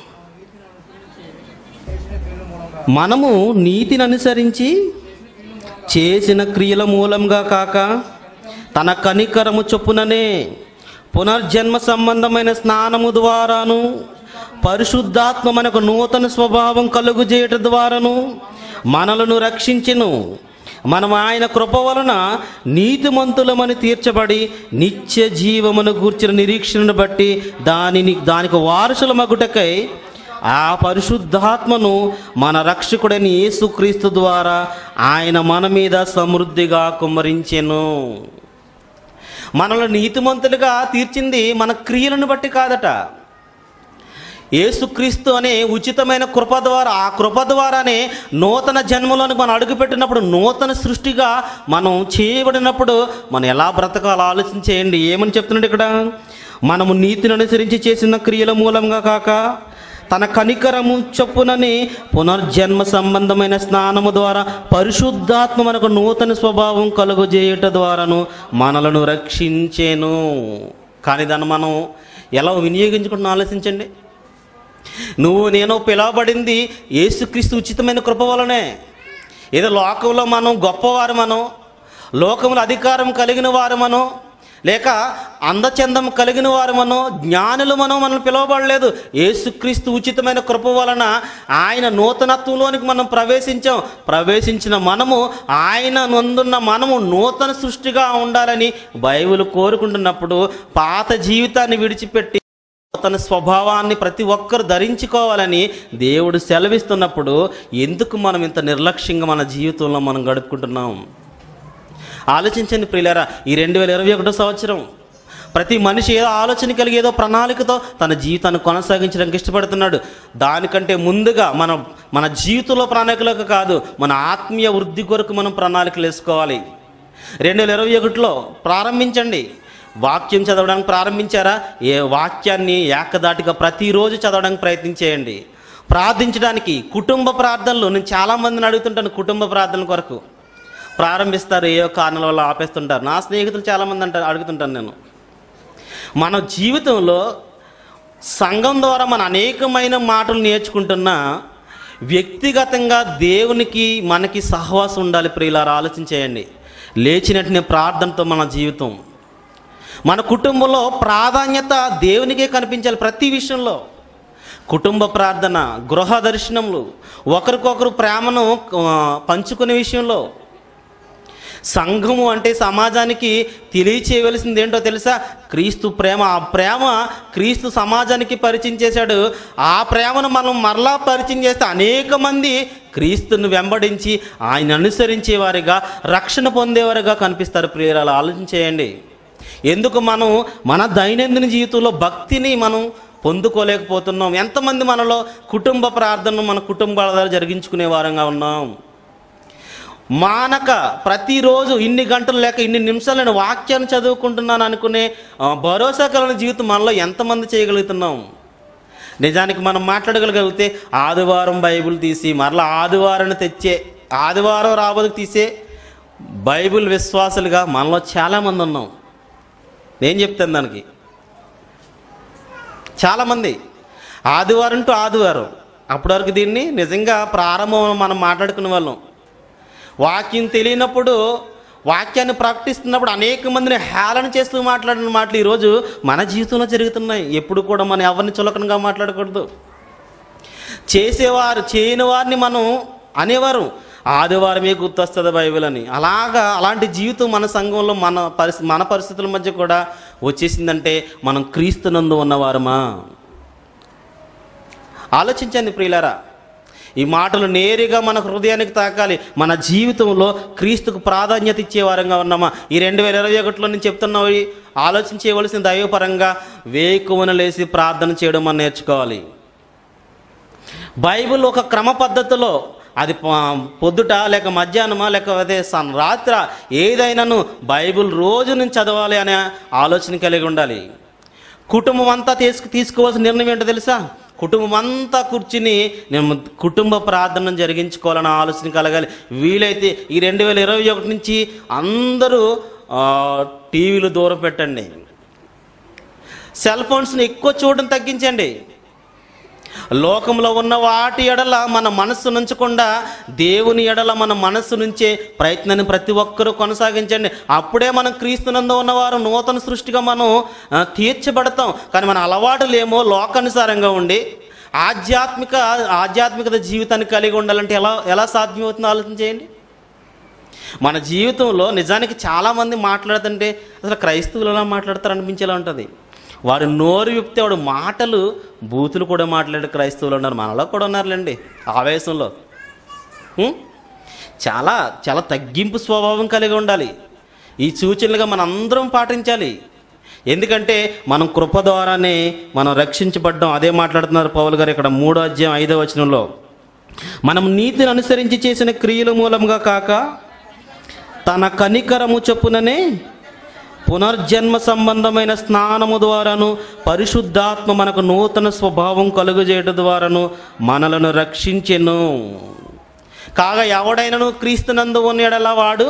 మనము నీతిని అనుసరించి చేసిన క్రియల మూలంగా కాక తన కనికరము చొప్పుననే పునర్జన్మ సంబంధమైన స్నానము ద్వారాను పరిశుద్ధాత్మ మనకు నూతన స్వభావం కలుగు చేయటం ద్వారాను మనలను రక్షించెను మనం ఆయన కృప వలన నీతిమంతులమని తీర్చబడి నిత్య జీవమును గూర్చిన నిరీక్షణను బట్టి దానిని దానికి వారసుల మగుటకై ఆ పరిశుద్ధాత్మను మన రక్షకుడైన యేసుక్రీస్తు ద్వారా ఆయన మన మీద సమృద్ధిగా కుమ్మరించెను మనల్ని నీతిమంతులుగా తీర్చింది మన క్రియలను బట్టి కాదట యేసుక్రీస్తు అనే ఉచితమైన కృప ద్వారా ఆ కృప ద్వారానే నూతన జన్మలోనికి మనం అడుగుపెట్టినప్పుడు నూతన సృష్టిగా మనం చేయబడినప్పుడు మనం ఎలా బ్రతకాలో ఆలోచన చేయండి ఏమని చెప్తున్నాడు ఇక్కడ మనము నీతిని అనుసరించి చేసిన క్రియల మూలంగా కాక తన కనికరము చొప్పునని పునర్జన్మ సంబంధమైన స్నానము ద్వారా పరిశుద్ధాత్మ మనకు నూతన స్వభావం కలుగజేయుట ద్వారాను మనలను రక్షించేను కానీ దాన్ని మనం ఎలా వినియోగించుకుంటున్నా ఆలోచించండి నువ్వు నేను పిలవబడింది యేసుక్రీస్తు ఉచితమైన కృప వలనే ఏదో లోకంలో మనం గొప్పవారు మనం లోకంలో అధికారం కలిగిన వారు మనం లేక అందచందం కలిగిన వారు మనం జ్ఞానులు మనం మనం పిలువబడలేదు యేసుక్రీస్తు ఉచితమైన కృప వలన ఆయన నూతనత్వంలోనికి మనం ప్రవేశించాం ప్రవేశించిన మనము ఆయన నందున్న మనము నూతన సృష్టిగా ఉండాలని బైబిల్ కోరుకుంటున్నప్పుడు పాత జీవితాన్ని విడిచిపెట్టి తన స్వభావాన్ని ప్రతి ఒక్కరు ధరించుకోవాలని దేవుడు సెలవిస్తున్నప్పుడు ఎందుకు మనం ఇంత నిర్లక్ష్యంగా మన జీవితంలో మనం గడుపుకుంటున్నాం ఆలోచించండి ప్రియులారా ఈ రెండు వేల ఇరవై ఒకటో సంవత్సరం ప్రతి మనిషి ఏదో ఆలోచన కలిగి ఏదో ప్రణాళికతో తన జీవితాన్ని కొనసాగించడానికి ఇష్టపడుతున్నాడు దానికంటే ముందుగా మన మన జీవితంలో ప్రణాళికలకు కాదు మన ఆత్మీయ వృద్ధి కొరకు మనం ప్రణాళికలు వేసుకోవాలి రెండు వేల ఇరవై ఒకటిలో ప్రారంభించండి వాక్యం చదవడానికి ప్రారంభించారా ఏ వాక్యాన్ని ఏకదాటిగా ప్రతిరోజు చదవడానికి ప్రయత్నం చేయండి ప్రార్థించడానికి కుటుంబ ప్రార్థనలు నేను చాలామందిని అడుగుతుంటాను కుటుంబ ప్రార్థనల కొరకు ప్రారంభిస్తారు ఏ కారణాల వల్ల ఆపేస్తుంటారు నా స్నేహితులు చాలామంది అంటారు అడుగుతుంటాను నేను మన జీవితంలో సంఘం ద్వారా మన అనేకమైన మాటలు నేర్చుకుంటున్నా వ్యక్తిగతంగా దేవునికి మనకి సహవాసం ఉండాలి ప్రియులారా ఆలోచించేయండి లేచినట్టునే ప్రార్థనతో మన జీవితం మన కుటుంబంలో ప్రాధాన్యత దేవునికే కనిపించాలి ప్రతి విషయంలో కుటుంబ ప్రార్థన గృహ దర్శనములు ఒకరికొకరు ప్రేమను ఆ, పంచుకునే విషయంలో సంఘము అంటే సమాజానికి తెలియచేయవలసింది ఏంటో తెలుసా క్రీస్తు ప్రేమ ఆ ప్రేమ క్రీస్తు సమాజానికి పరిచయం చేశాడు ఆ ప్రేమను మనం మరలా పరిచయం చేస్తే అనేక మంది క్రీస్తును వెంబడించి ఆయన అనుసరించేవారిగా రక్షణ పొందేవారిగా కనిపిస్తారు ప్రియరాలు ఆలోచించేయండి ఎందుకు మనం మన దైనందిన జీవితంలో భక్తిని మనం పొందుకోలేకపోతున్నాం ఎంతమంది మనలో కుటుంబ ప్రార్థనను మన కుటుంబాల ద్వారా జరిగించుకునే వారంగా ఉన్నాం మానక ప్రతిరోజు ఇన్ని గంటలు లేక ఇన్ని నిమిషాలు నేను వాక్యాన్ని చదువుకుంటున్నాను అనుకునే ఆ, భరోసా కలిగిన జీవితం మనలో ఎంతమంది చేయగలుగుతున్నాం నిజానికి మనం మాట్లాడగలిగితే ఆదివారం బైబిల్ తీసి మరలా ఆదివారం తెచ్చే ఆదివారం రాబోదుకు తీసే బైబిల్ విశ్వాసులుగా మనలో చాలామంది ఉన్నాం నేను చెప్తాను దానికి చాలామంది ఆదివారం టు ఆదివారం అప్పటి వరకు దీన్ని నిజంగా ప్రారంభం మనం మాట్లాడుకునే వాళ్ళం వాక్యం తెలియనప్పుడు వాక్యాన్ని ప్రకటిస్తున్నప్పుడు అనేక మందిని హేళన చేస్తూ మాట్లాడిన మాటలు ఈరోజు మన జీవితంలో జరుగుతున్నాయి ఎప్పుడు కూడా మనం ఎవరిని చులకనగా మాట్లాడకూడదు చేసేవారు చేయని వారిని మనం అనేవారు ఆదివారమే గుర్తొస్తుంది బైబిల్ అని అలాగా అలాంటి జీవితం మన సంఘంలో మన పరిస్థితి మన పరిస్థితుల మధ్య కూడా వచ్చేసిందంటే మనం క్రీస్తునందు ఉన్నవారమా ఆలోచించండి ప్రియులారా ఈ మాటలు నేరుగా మన హృదయానికి తాకాలి మన జీవితంలో క్రీస్తుకు ప్రాధాన్యత ఇచ్చే వారంగా ఉన్నామా ఈ రెండు వేల ఇరవై ఒకటిలో నేను చెప్తున్నవి ఆలోచించేయవలసిన దైవపరంగా వేకువన లేసి ప్రార్థన చేయడం మనం నేర్చుకోవాలి బైబిల్ ఒక క్రమ పద్ధతిలో అది ప- పొద్దుట లేక మధ్యాహ్నమా లేకపోతే సన్ రాత్ర ఏదైనాను బైబిల్ రోజు నుంచి చదవాలి అనే ఆలోచన కలిగి ఉండాలి కుటుంబం అంతా తీసుకు తీసుకోవాల్సిన నిర్ణయం ఏంటో తెలుసా కుటుంబం అంతా కూర్చుని నేను కుటుంబ ప్రార్థన జరిగించుకోవాలన్న ఆలోచన కలగాలి వీలైతే ఈ రెండు వేల ఇరవై ఒకటి నుంచి అందరూ ఆ, టీవీలు దూరం పెట్టండి సెల్ ఫోన్స్ని ఎక్కువ చూడడం తగ్గించండి లోకంలో ఉన్న వాటి ఎడల మన మనస్సు నుంచకుండా దేవుని ఎడల మన మనస్సు నుంచే ప్రయత్నాన్ని ప్రతి ఒక్కరూ కొనసాగించండి అప్పుడే మనం క్రీస్తునందు ఉన్నవారు నూతన సృష్టిగా మనం ఆ, తీర్చబడతాం కానీ మన అలవాటులు ఏమో లోకానుసారంగా ఉండి ఆధ్యాత్మిక ఆధ్యాత్మికత జీవితాన్ని కలిగి ఉండాలంటే ఎలా ఎలా సాధ్యమవుతుందో ఆలోచన చేయండి మన జీవితంలో నిజానికి చాలామంది మాట్లాడుతుంటే అసలు క్రైస్తవులు ఎలా మాట్లాడతారు అనిపించేలా ఉంటుంది వాడు నోరు విప్తే వాడు మాటలు బూతులు కూడా మాట్లాడే క్రైస్తవులు ఉన్నారు మనలో కూడా ఉన్నారులేండి ఆవేశంలో ఉం? చాలా చాలా తగ్గింపు స్వభావం కలిగి ఉండాలి ఈ సూచనలుగా మనం అందరం పాటించాలి ఎందుకంటే మనం కృప ద్వారానే మనం రక్షించబడ్డం అదే మాట్లాడుతున్నారు పౌలు గారు ఇక్కడ మూడో అధ్యాయం ఐదో వచనంలో మనం నీతిని అనుసరించి చేసిన క్రియల మూలంగా కాక తన కనికరము చొప్పుననే పునర్జన్మ సంబంధమైన స్నానము ద్వారాను పరిశుద్ధాత్మ మనకు నూతన స్వభావం కలుగజేయడం ద్వారాను మనలను రక్షించెను కాగా ఎవడైనను క్రీస్తునందు ఉన్నడలా వాడు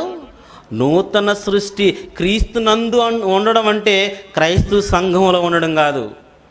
నూతన సృష్టి క్రీస్తునందు అన్- ఉండడం అంటే క్రైస్తవ సంఘంలో ఉండడం కాదు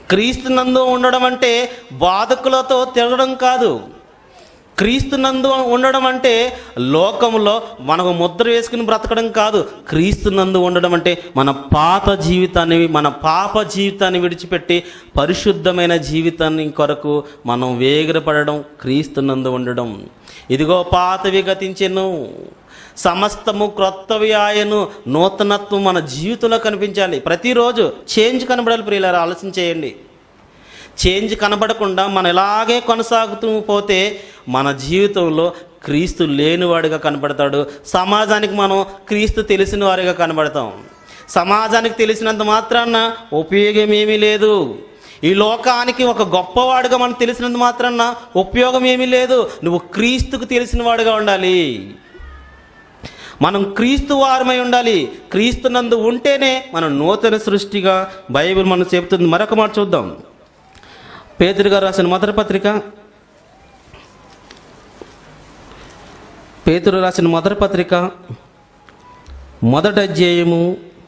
క్రీస్తునందు ఉండడం అంటే బాధకులతో తిరగడం కాదు క్రీస్తునందు ఉండడం అంటే లోకంలో మనకు ముద్ర వేసుకుని బ్రతకడం కాదు క్రీస్తునందు ఉండడం అంటే మన పాత జీవితాన్ని మన పాప జీవితాన్ని విడిచిపెట్టి పరిశుద్ధమైన జీవితాన్ని కొరకు మనం వేగిరపడడం క్రీస్తునందు ఉండడం ఇదిగో పాతవి గతించెను సమస్తము క్రొత్తవి ఆయను నూతనత్వం మన జీవితంలో కనిపించాలి ప్రతిరోజు చేంజ్ కనబడాలి ప్రియులారా ఆలోచన చేయండి చేంజ్ కనబడకుండా మనం ఇలాగే కొనసాగుతూ పోతే మన జీవితంలో క్రీస్తు లేనివాడిగా కనబడతాడు సమాజానికి మనం క్రీస్తు తెలిసిన వారిగా కనబడతాం సమాజానికి తెలిసినంత మాత్రాన ఉపయోగం ఏమీ లేదు ఈ లోకానికి ఒక గొప్పవాడిగా మనం తెలిసినంత మాత్రాన ఉపయోగం ఏమీ లేదు నువ్వు క్రీస్తుకు తెలిసిన వాడిగా ఉండాలి మనం క్రీస్తు వారమై ఉండాలి క్రీస్తునందు ఉంటేనే మనం నూతన సృష్టిగా బైబిల్ మనం చెబుతుంది మరొక మాట చూద్దాం పేదరు గారు రాసిన మొదటి పత్రిక పేతురు రాసిన మొదటి పత్రిక మొదటి అధ్యాయము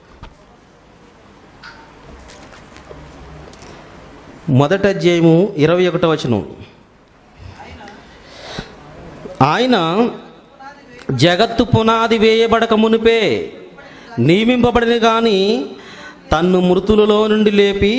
మొదటి అధ్యాయము ఇరవై ఒకటో వచనం ఆయన జగత్తు పునాది వేయబడక మునిపే నియమింపబడిన కానీ తన్ను మృతులలో నుండి లేపి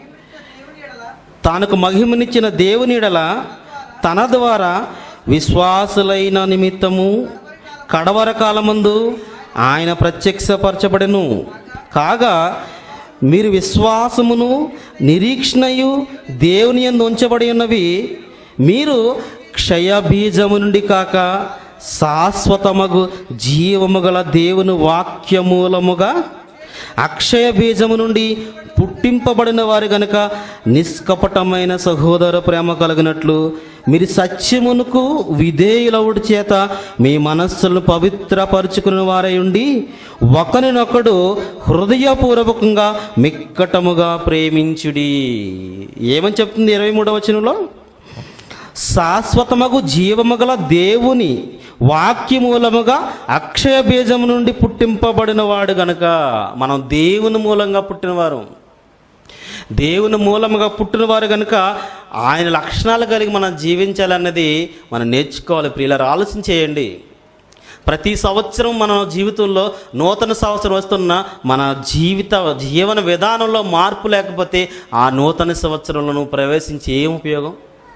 తనకు మహిమనిచ్చిన దేవునిడల తన ద్వారా విశ్వాసులైన నిమిత్తము కడవర కాలమందు ఆయన ప్రత్యక్షపరచబడెను కాగా మీరు విశ్వాసమును నిరీక్షణయు దేవుని యందు ఉంచబడి ఉన్నవి మీరు క్షయబీజము నుండి కాక శాశ్వతమగు జీవము గల దేవుని వాక్యమూలముగా అక్షయ బీజము నుండి పుట్టింపబడిన వారు గనుక నిష్కపటమైన సహోదర ప్రేమ కలిగినట్లు మీరు సత్యమునకు విధేయులవుడి చేత మీ మనస్సులను పవిత్రపరుచుకుని వారై ఉండి ఒకరినొకడు హృదయపూర్వకంగా మిక్కటముగా ప్రేమించుడి ఏమని చెప్తుంది ఇరవై మూడవ వచనంలో శాశ్వతమగు జీవము గల దేవుని వాక్యమూలముగా అక్షయ బీజము నుండి పుట్టింపబడిన వాడు గనుక మనం దేవుని మూలంగా పుట్టినవారు దేవుని మూలముగా పుట్టినవారు కనుక ఆయన లక్షణాలు కలిగి మనం జీవించాలన్నది మనం నేర్చుకోవాలి ప్రియులారు ఆలోచన చేయండి ప్రతి సంవత్సరం మన జీవితంలో నూతన సంవత్సరం వస్తున్న మన జీవిత జీవన విధానంలో మార్పు లేకపోతే ఆ నూతన సంవత్సరంలో నువ్వు ప్రవేశించి ఏం ఉపయోగం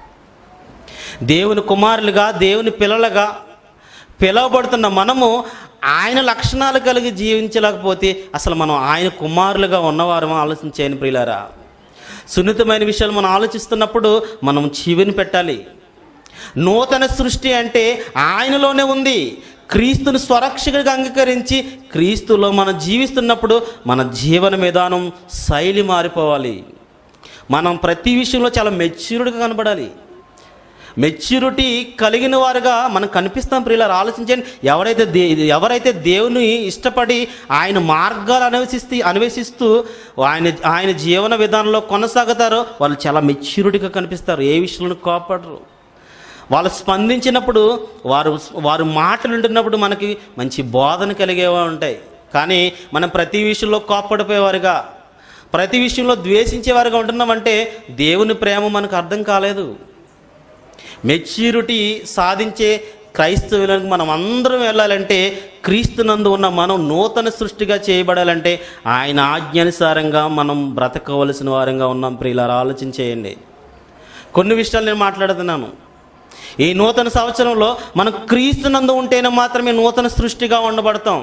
దేవుని కుమారులుగా దేవుని పిల్లలుగా పిలువబడుతున్న మనము ఆయన లక్షణాలు కలిగి జీవించలేకపోతే అసలు మనం ఆయన కుమారులుగా ఉన్నవారమో ఆలోచించేయని ప్రియులారా సున్నితమైన విషయాలు మనం ఆలోచిస్తున్నప్పుడు మనం చెవిని పెట్టాలి నూతన సృష్టి అంటే ఆయనలోనే ఉంది క్రీస్తుని స్వరక్షకుడిగా అంగీకరించి క్రీస్తులో మనం జీవిస్తున్నప్పుడు మన జీవన విధానం శైలి మారిపోవాలి మనం ప్రతి విషయంలో చాలా మెచ్యూర్డ్గా కనబడాలి మెచ్యూరిటీ కలిగిన వారుగా మనం కనిపిస్తాం ప్రియులారు ఆలోచించండి ఎవరైతే దే ఎవరైతే దేవుని ఇష్టపడి ఆయన మార్గాలు అన్వేషిస్తూ అన్వేషిస్తూ ఆయన ఆయన జీవన విధానంలో కొనసాగుతారో వాళ్ళు చాలా మెచ్యూరిటీగా కనిపిస్తారు ఏ విషయంలో కోపడరు వాళ్ళు స్పందించినప్పుడు వారు వారు మాటలు వింటున్నప్పుడు మనకి మంచి బోధన కలిగేవా ఉంటాయి కానీ మనం ప్రతి విషయంలో కోప్పడిపోయేవారుగా ప్రతి విషయంలో ద్వేషించేవారుగా ఉంటున్నామంటే దేవుని ప్రేమ మనకు అర్థం కాలేదు మెచ్యూరిటీ సాధించే క్రైస్తవులకు మనం అందరం వెళ్ళాలంటే క్రీస్తునందు ఉన్న మనం నూతన సృష్టిగా చేయబడాలంటే ఆయన ఆజ్ఞానుసారంగా మనం బ్రతకవలసిన వారంగా ఉన్నాం ప్రియులారా ఆలోచన చేయండి కొన్ని విషయాలు నేను మాట్లాడుతున్నాను ఈ నూతన సంవత్సరంలో మనం క్రీస్తునందు ఉంటేనే మాత్రమే నూతన సృష్టిగా ఉండబడతాం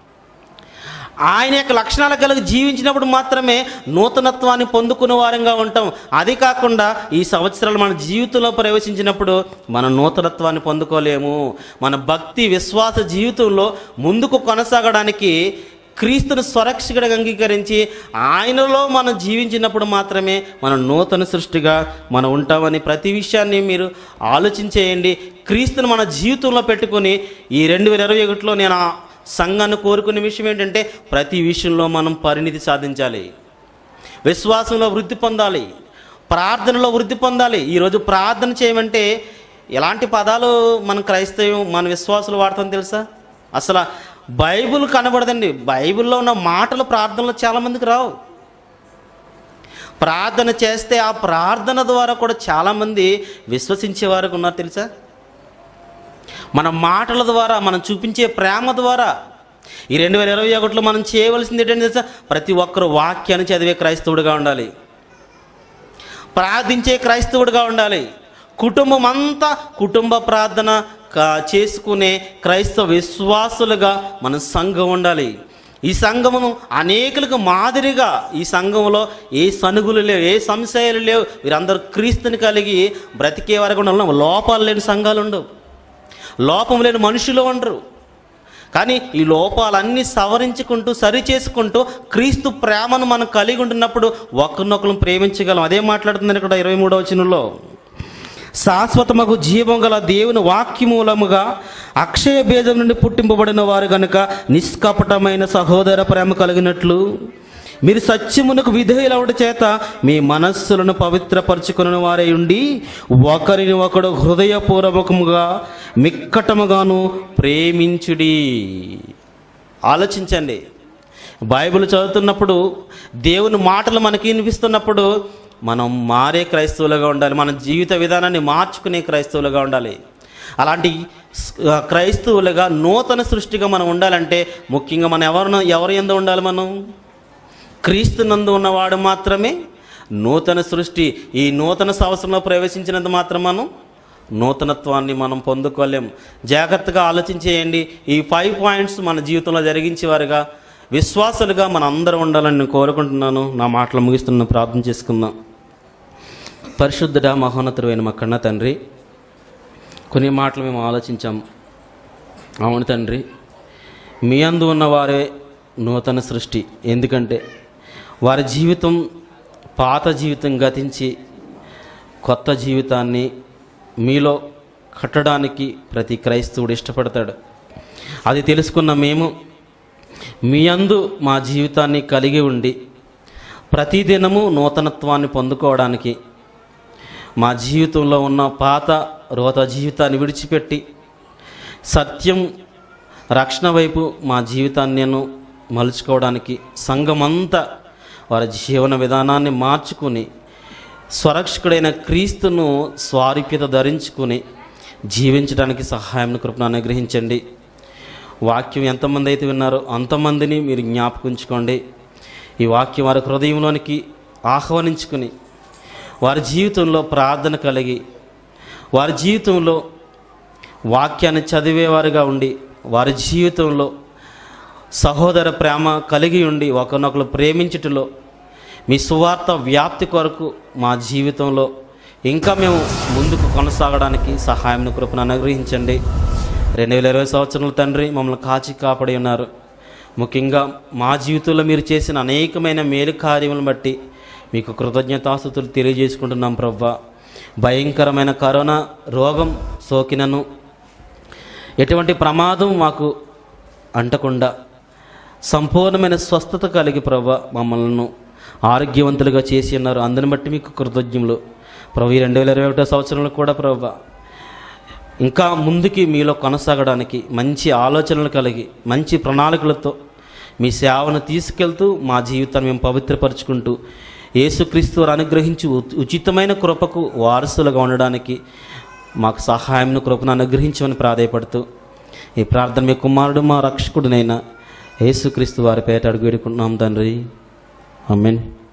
ఆయన యొక్క లక్షణాలు కలిగి జీవించినప్పుడు మాత్రమే నూతనత్వాన్ని పొందుకునే వారంగా ఉంటాం అది కాకుండా ఈ సంవత్సరాలు మన జీవితంలో ప్రవేశించినప్పుడు మన నూతనత్వాన్ని పొందుకోలేము మన భక్తి విశ్వాస జీవితంలో ముందుకు కొనసాగడానికి క్రీస్తును స్వరక్షకుడిగా అంగీకరించి ఆయనలో మనం జీవించినప్పుడు మాత్రమే మనం నూతన సృష్టిగా మనం ఉంటామని ప్రతి విషయాన్ని మీరు ఆలోచించేయండి క్రీస్తును మన జీవితంలో పెట్టుకొని ఈ రెండు వేల ఇరవై ఒకటిలో నేను ఆ సంఘాన్ని కోరుకునే విషయం ఏంటంటే ప్రతి విషయంలో మనం పరిణితి సాధించాలి విశ్వాసంలో వృద్ధి పొందాలి ప్రార్థనలో వృద్ధి పొందాలి ఈరోజు ప్రార్థన చేయమంటే ఎలాంటి పదాలు మన క్రైస్తవం మన విశ్వాసులు వాడతాం తెలుసా అసలు బైబిల్ కనబడదండి బైబిల్లో ఉన్న మాటలు ప్రార్థనలో చాలామందికి రావు ప్రార్థన చేస్తే ఆ ప్రార్థన ద్వారా కూడా చాలామంది విశ్వసించే వారు ఉన్నారు తెలుసా మన మాటల ద్వారా మనం చూపించే ప్రేమ ద్వారా ఈ రెండు వేల ఇరవై ఒకటిలో మనం చేయవలసింది ఏంటంటే తెలుసా ప్రతి ఒక్కరు వాక్యాన్ని చదివే క్రైస్తవుడిగా ఉండాలి ప్రార్థించే క్రైస్తవుడిగా ఉండాలి కుటుంబం అంతా కుటుంబ ప్రార్థన కా- చేసుకునే క్రైస్తవ విశ్వాసులుగా మన సంఘం ఉండాలి ఈ సంఘమును అనేకులకు మాదిరిగా ఈ సంఘంలో ఏ సనుగులు లేవు ఏ సంశయాలు లేవు వీరందరూ క్రీస్తుని కలిగి బ్రతికే వరకు ఉండాలి లోపాలు లేని సంఘాలు ఉండవు లోపం లేని మనుషులు ఉండరు కానీ ఈ లోపాలన్నీ సవరించుకుంటూ సరి చేసుకుంటూ క్రీస్తు ప్రేమను మనం కలిగి ఉంటున్నప్పుడు ఒకరినొకరు ప్రేమించగలం అదే మాట్లాడుతుందని ఇక్కడ ఇరవై మూడవ వచనంలో శాశ్వతమగు జీవం గల దేవుని వాక్యమూలముగా అక్షయ బీజం నుండి పుట్టింపబడిన వారు గనుక నిష్కపటమైన సహోదర ప్రేమ కలిగినట్లు మీరు సత్యమునకు విధేయులవడి చేత మీ మనస్సులను పవిత్రపరచుకుని వారై ఉండి ఒకరిని ఒకడు హృదయపూర్వకముగా మిక్కటముగాను ప్రేమించుడి ఆలోచించండి బైబిల్ చదువుతున్నప్పుడు దేవుని మాటలు మనకి వినిపిస్తున్నప్పుడు మనం మారే క్రైస్తవులుగా ఉండాలి మన జీవిత విధానాన్ని మార్చుకునే క్రైస్తవులుగా ఉండాలి అలాంటి స్- ఆ, క్రైస్తవులుగా నూతన సృష్టిగా మనం ఉండాలంటే ముఖ్యంగా మనం ఎవరు ఎవరు ఎందు ఉండాలి మనం క్రీస్తునందు ఉన్నవాడు మాత్రమే నూతన సృష్టి ఈ నూతన సంవత్సరంలో ప్రవేశించినంత మాత్రం మనం నూతనత్వాన్ని మనం పొందుకోలేం జాగ్రత్తగా ఆలోచించేయండి ఈ ఫైవ్ పాయింట్స్ మన జీవితంలో జరిగించేవారుగా విశ్వాసులుగా మన అందరం ఉండాలని నేను కోరుకుంటున్నాను నా మాటలు ముగిస్తున్న ప్రార్థన చేసుకుందాం పరిశుద్ధుడ మహోన్నతుడైన మా కన్న తండ్రి కొన్ని మాటలు మేము ఆలోచించాం అవును తండ్రి మీ అందు ఉన్నవారే నూతన సృష్టి ఎందుకంటే వారి జీవితం పాత జీవితం గతించి కొత్త జీవితాన్ని మీలో కట్టడానికి ప్రతి క్రైస్తవుడు ఇష్టపడతాడు అది తెలుసుకున్న మేము మీ అందు మా జీవితాన్ని కలిగి ఉండి ప్రతిదినము నూతనత్వాన్ని పొందుకోవడానికి మా జీవితంలో ఉన్న పాత రోత జీవితాన్ని విడిచిపెట్టి సత్యం రక్షణ వైపు మా జీవితాన్ని నేను మలుచుకోవడానికి సంఘమంతా వారి జీవన విధానాన్ని మార్చుకుని స్వరక్షకుడైన క్రీస్తును స్వారూప్యత ధరించుకుని జీవించడానికి సహాయం కృపను అనుగ్రహించండి వాక్యం ఎంతమంది అయితే విన్నారో అంతమందిని మీరు జ్ఞాపకుంచుకోండి ఈ వాక్యం వారి హృదయంలోనికి ఆహ్వానించుకుని వారి జీవితంలో ప్రార్థన కలిగి వారి జీవితంలో వాక్యాన్ని చదివేవారుగా ఉండి వారి జీవితంలో సహోదర ప్రేమ కలిగి ఉండి ఒకరినొకరు ప్రేమించుటలో మీ సువార్త వ్యాప్తి కొరకు మా జీవితంలో ఇంకా మేము ముందుకు కొనసాగడానికి సహాయం కృపను అనుగ్రహించండి రెండు వేల ఇరవై సంవత్సరాల తండ్రి మమ్మల్ని కాచి కాపాడి ఉన్నారు ముఖ్యంగా మా జీవితంలో మీరు చేసిన అనేకమైన మేలు కార్యములను బట్టి మీకు కృతజ్ఞతాస్థుతులు తెలియజేసుకుంటున్నాం ప్రవ్వా భయంకరమైన కరోనా రోగం సోకినను ఎటువంటి ప్రమాదం మాకు అంటకుండా సంపూర్ణమైన స్వస్థత కలిగి ప్రభు మమ్మల్ని ఆరోగ్యవంతులుగా చేసి ఉన్నారు అందుని బట్టి మీకు కృతజ్ఞములు ప్రభు ఈ రెండు వేల ఇరవై ఒకటో సంవత్సరంలో కూడా ప్రభు ఇంకా ముందుకి మీలో కొనసాగడానికి మంచి ఆలోచనలు కలిగి మంచి ప్రణాళికలతో మీ సేవను తీసుకెళ్తూ మా జీవితాన్ని మేము పవిత్రపరుచుకుంటూ యేసుక్రీస్తు వారు అనుగ్రహించి ఉ- ఉచితమైన కృపకు వారసులుగా ఉండడానికి మాకు సహాయం కృపను అనుగ్రహించమని ప్రాధాయపడుతూ ఈ ప్రార్థన మీ కుమారుడు మా రక్షకుడినైనా యేసుక్రీస్తు వారి పేట అడుగు వేడుకుంటున్నాం తండ్రి ఆమెన్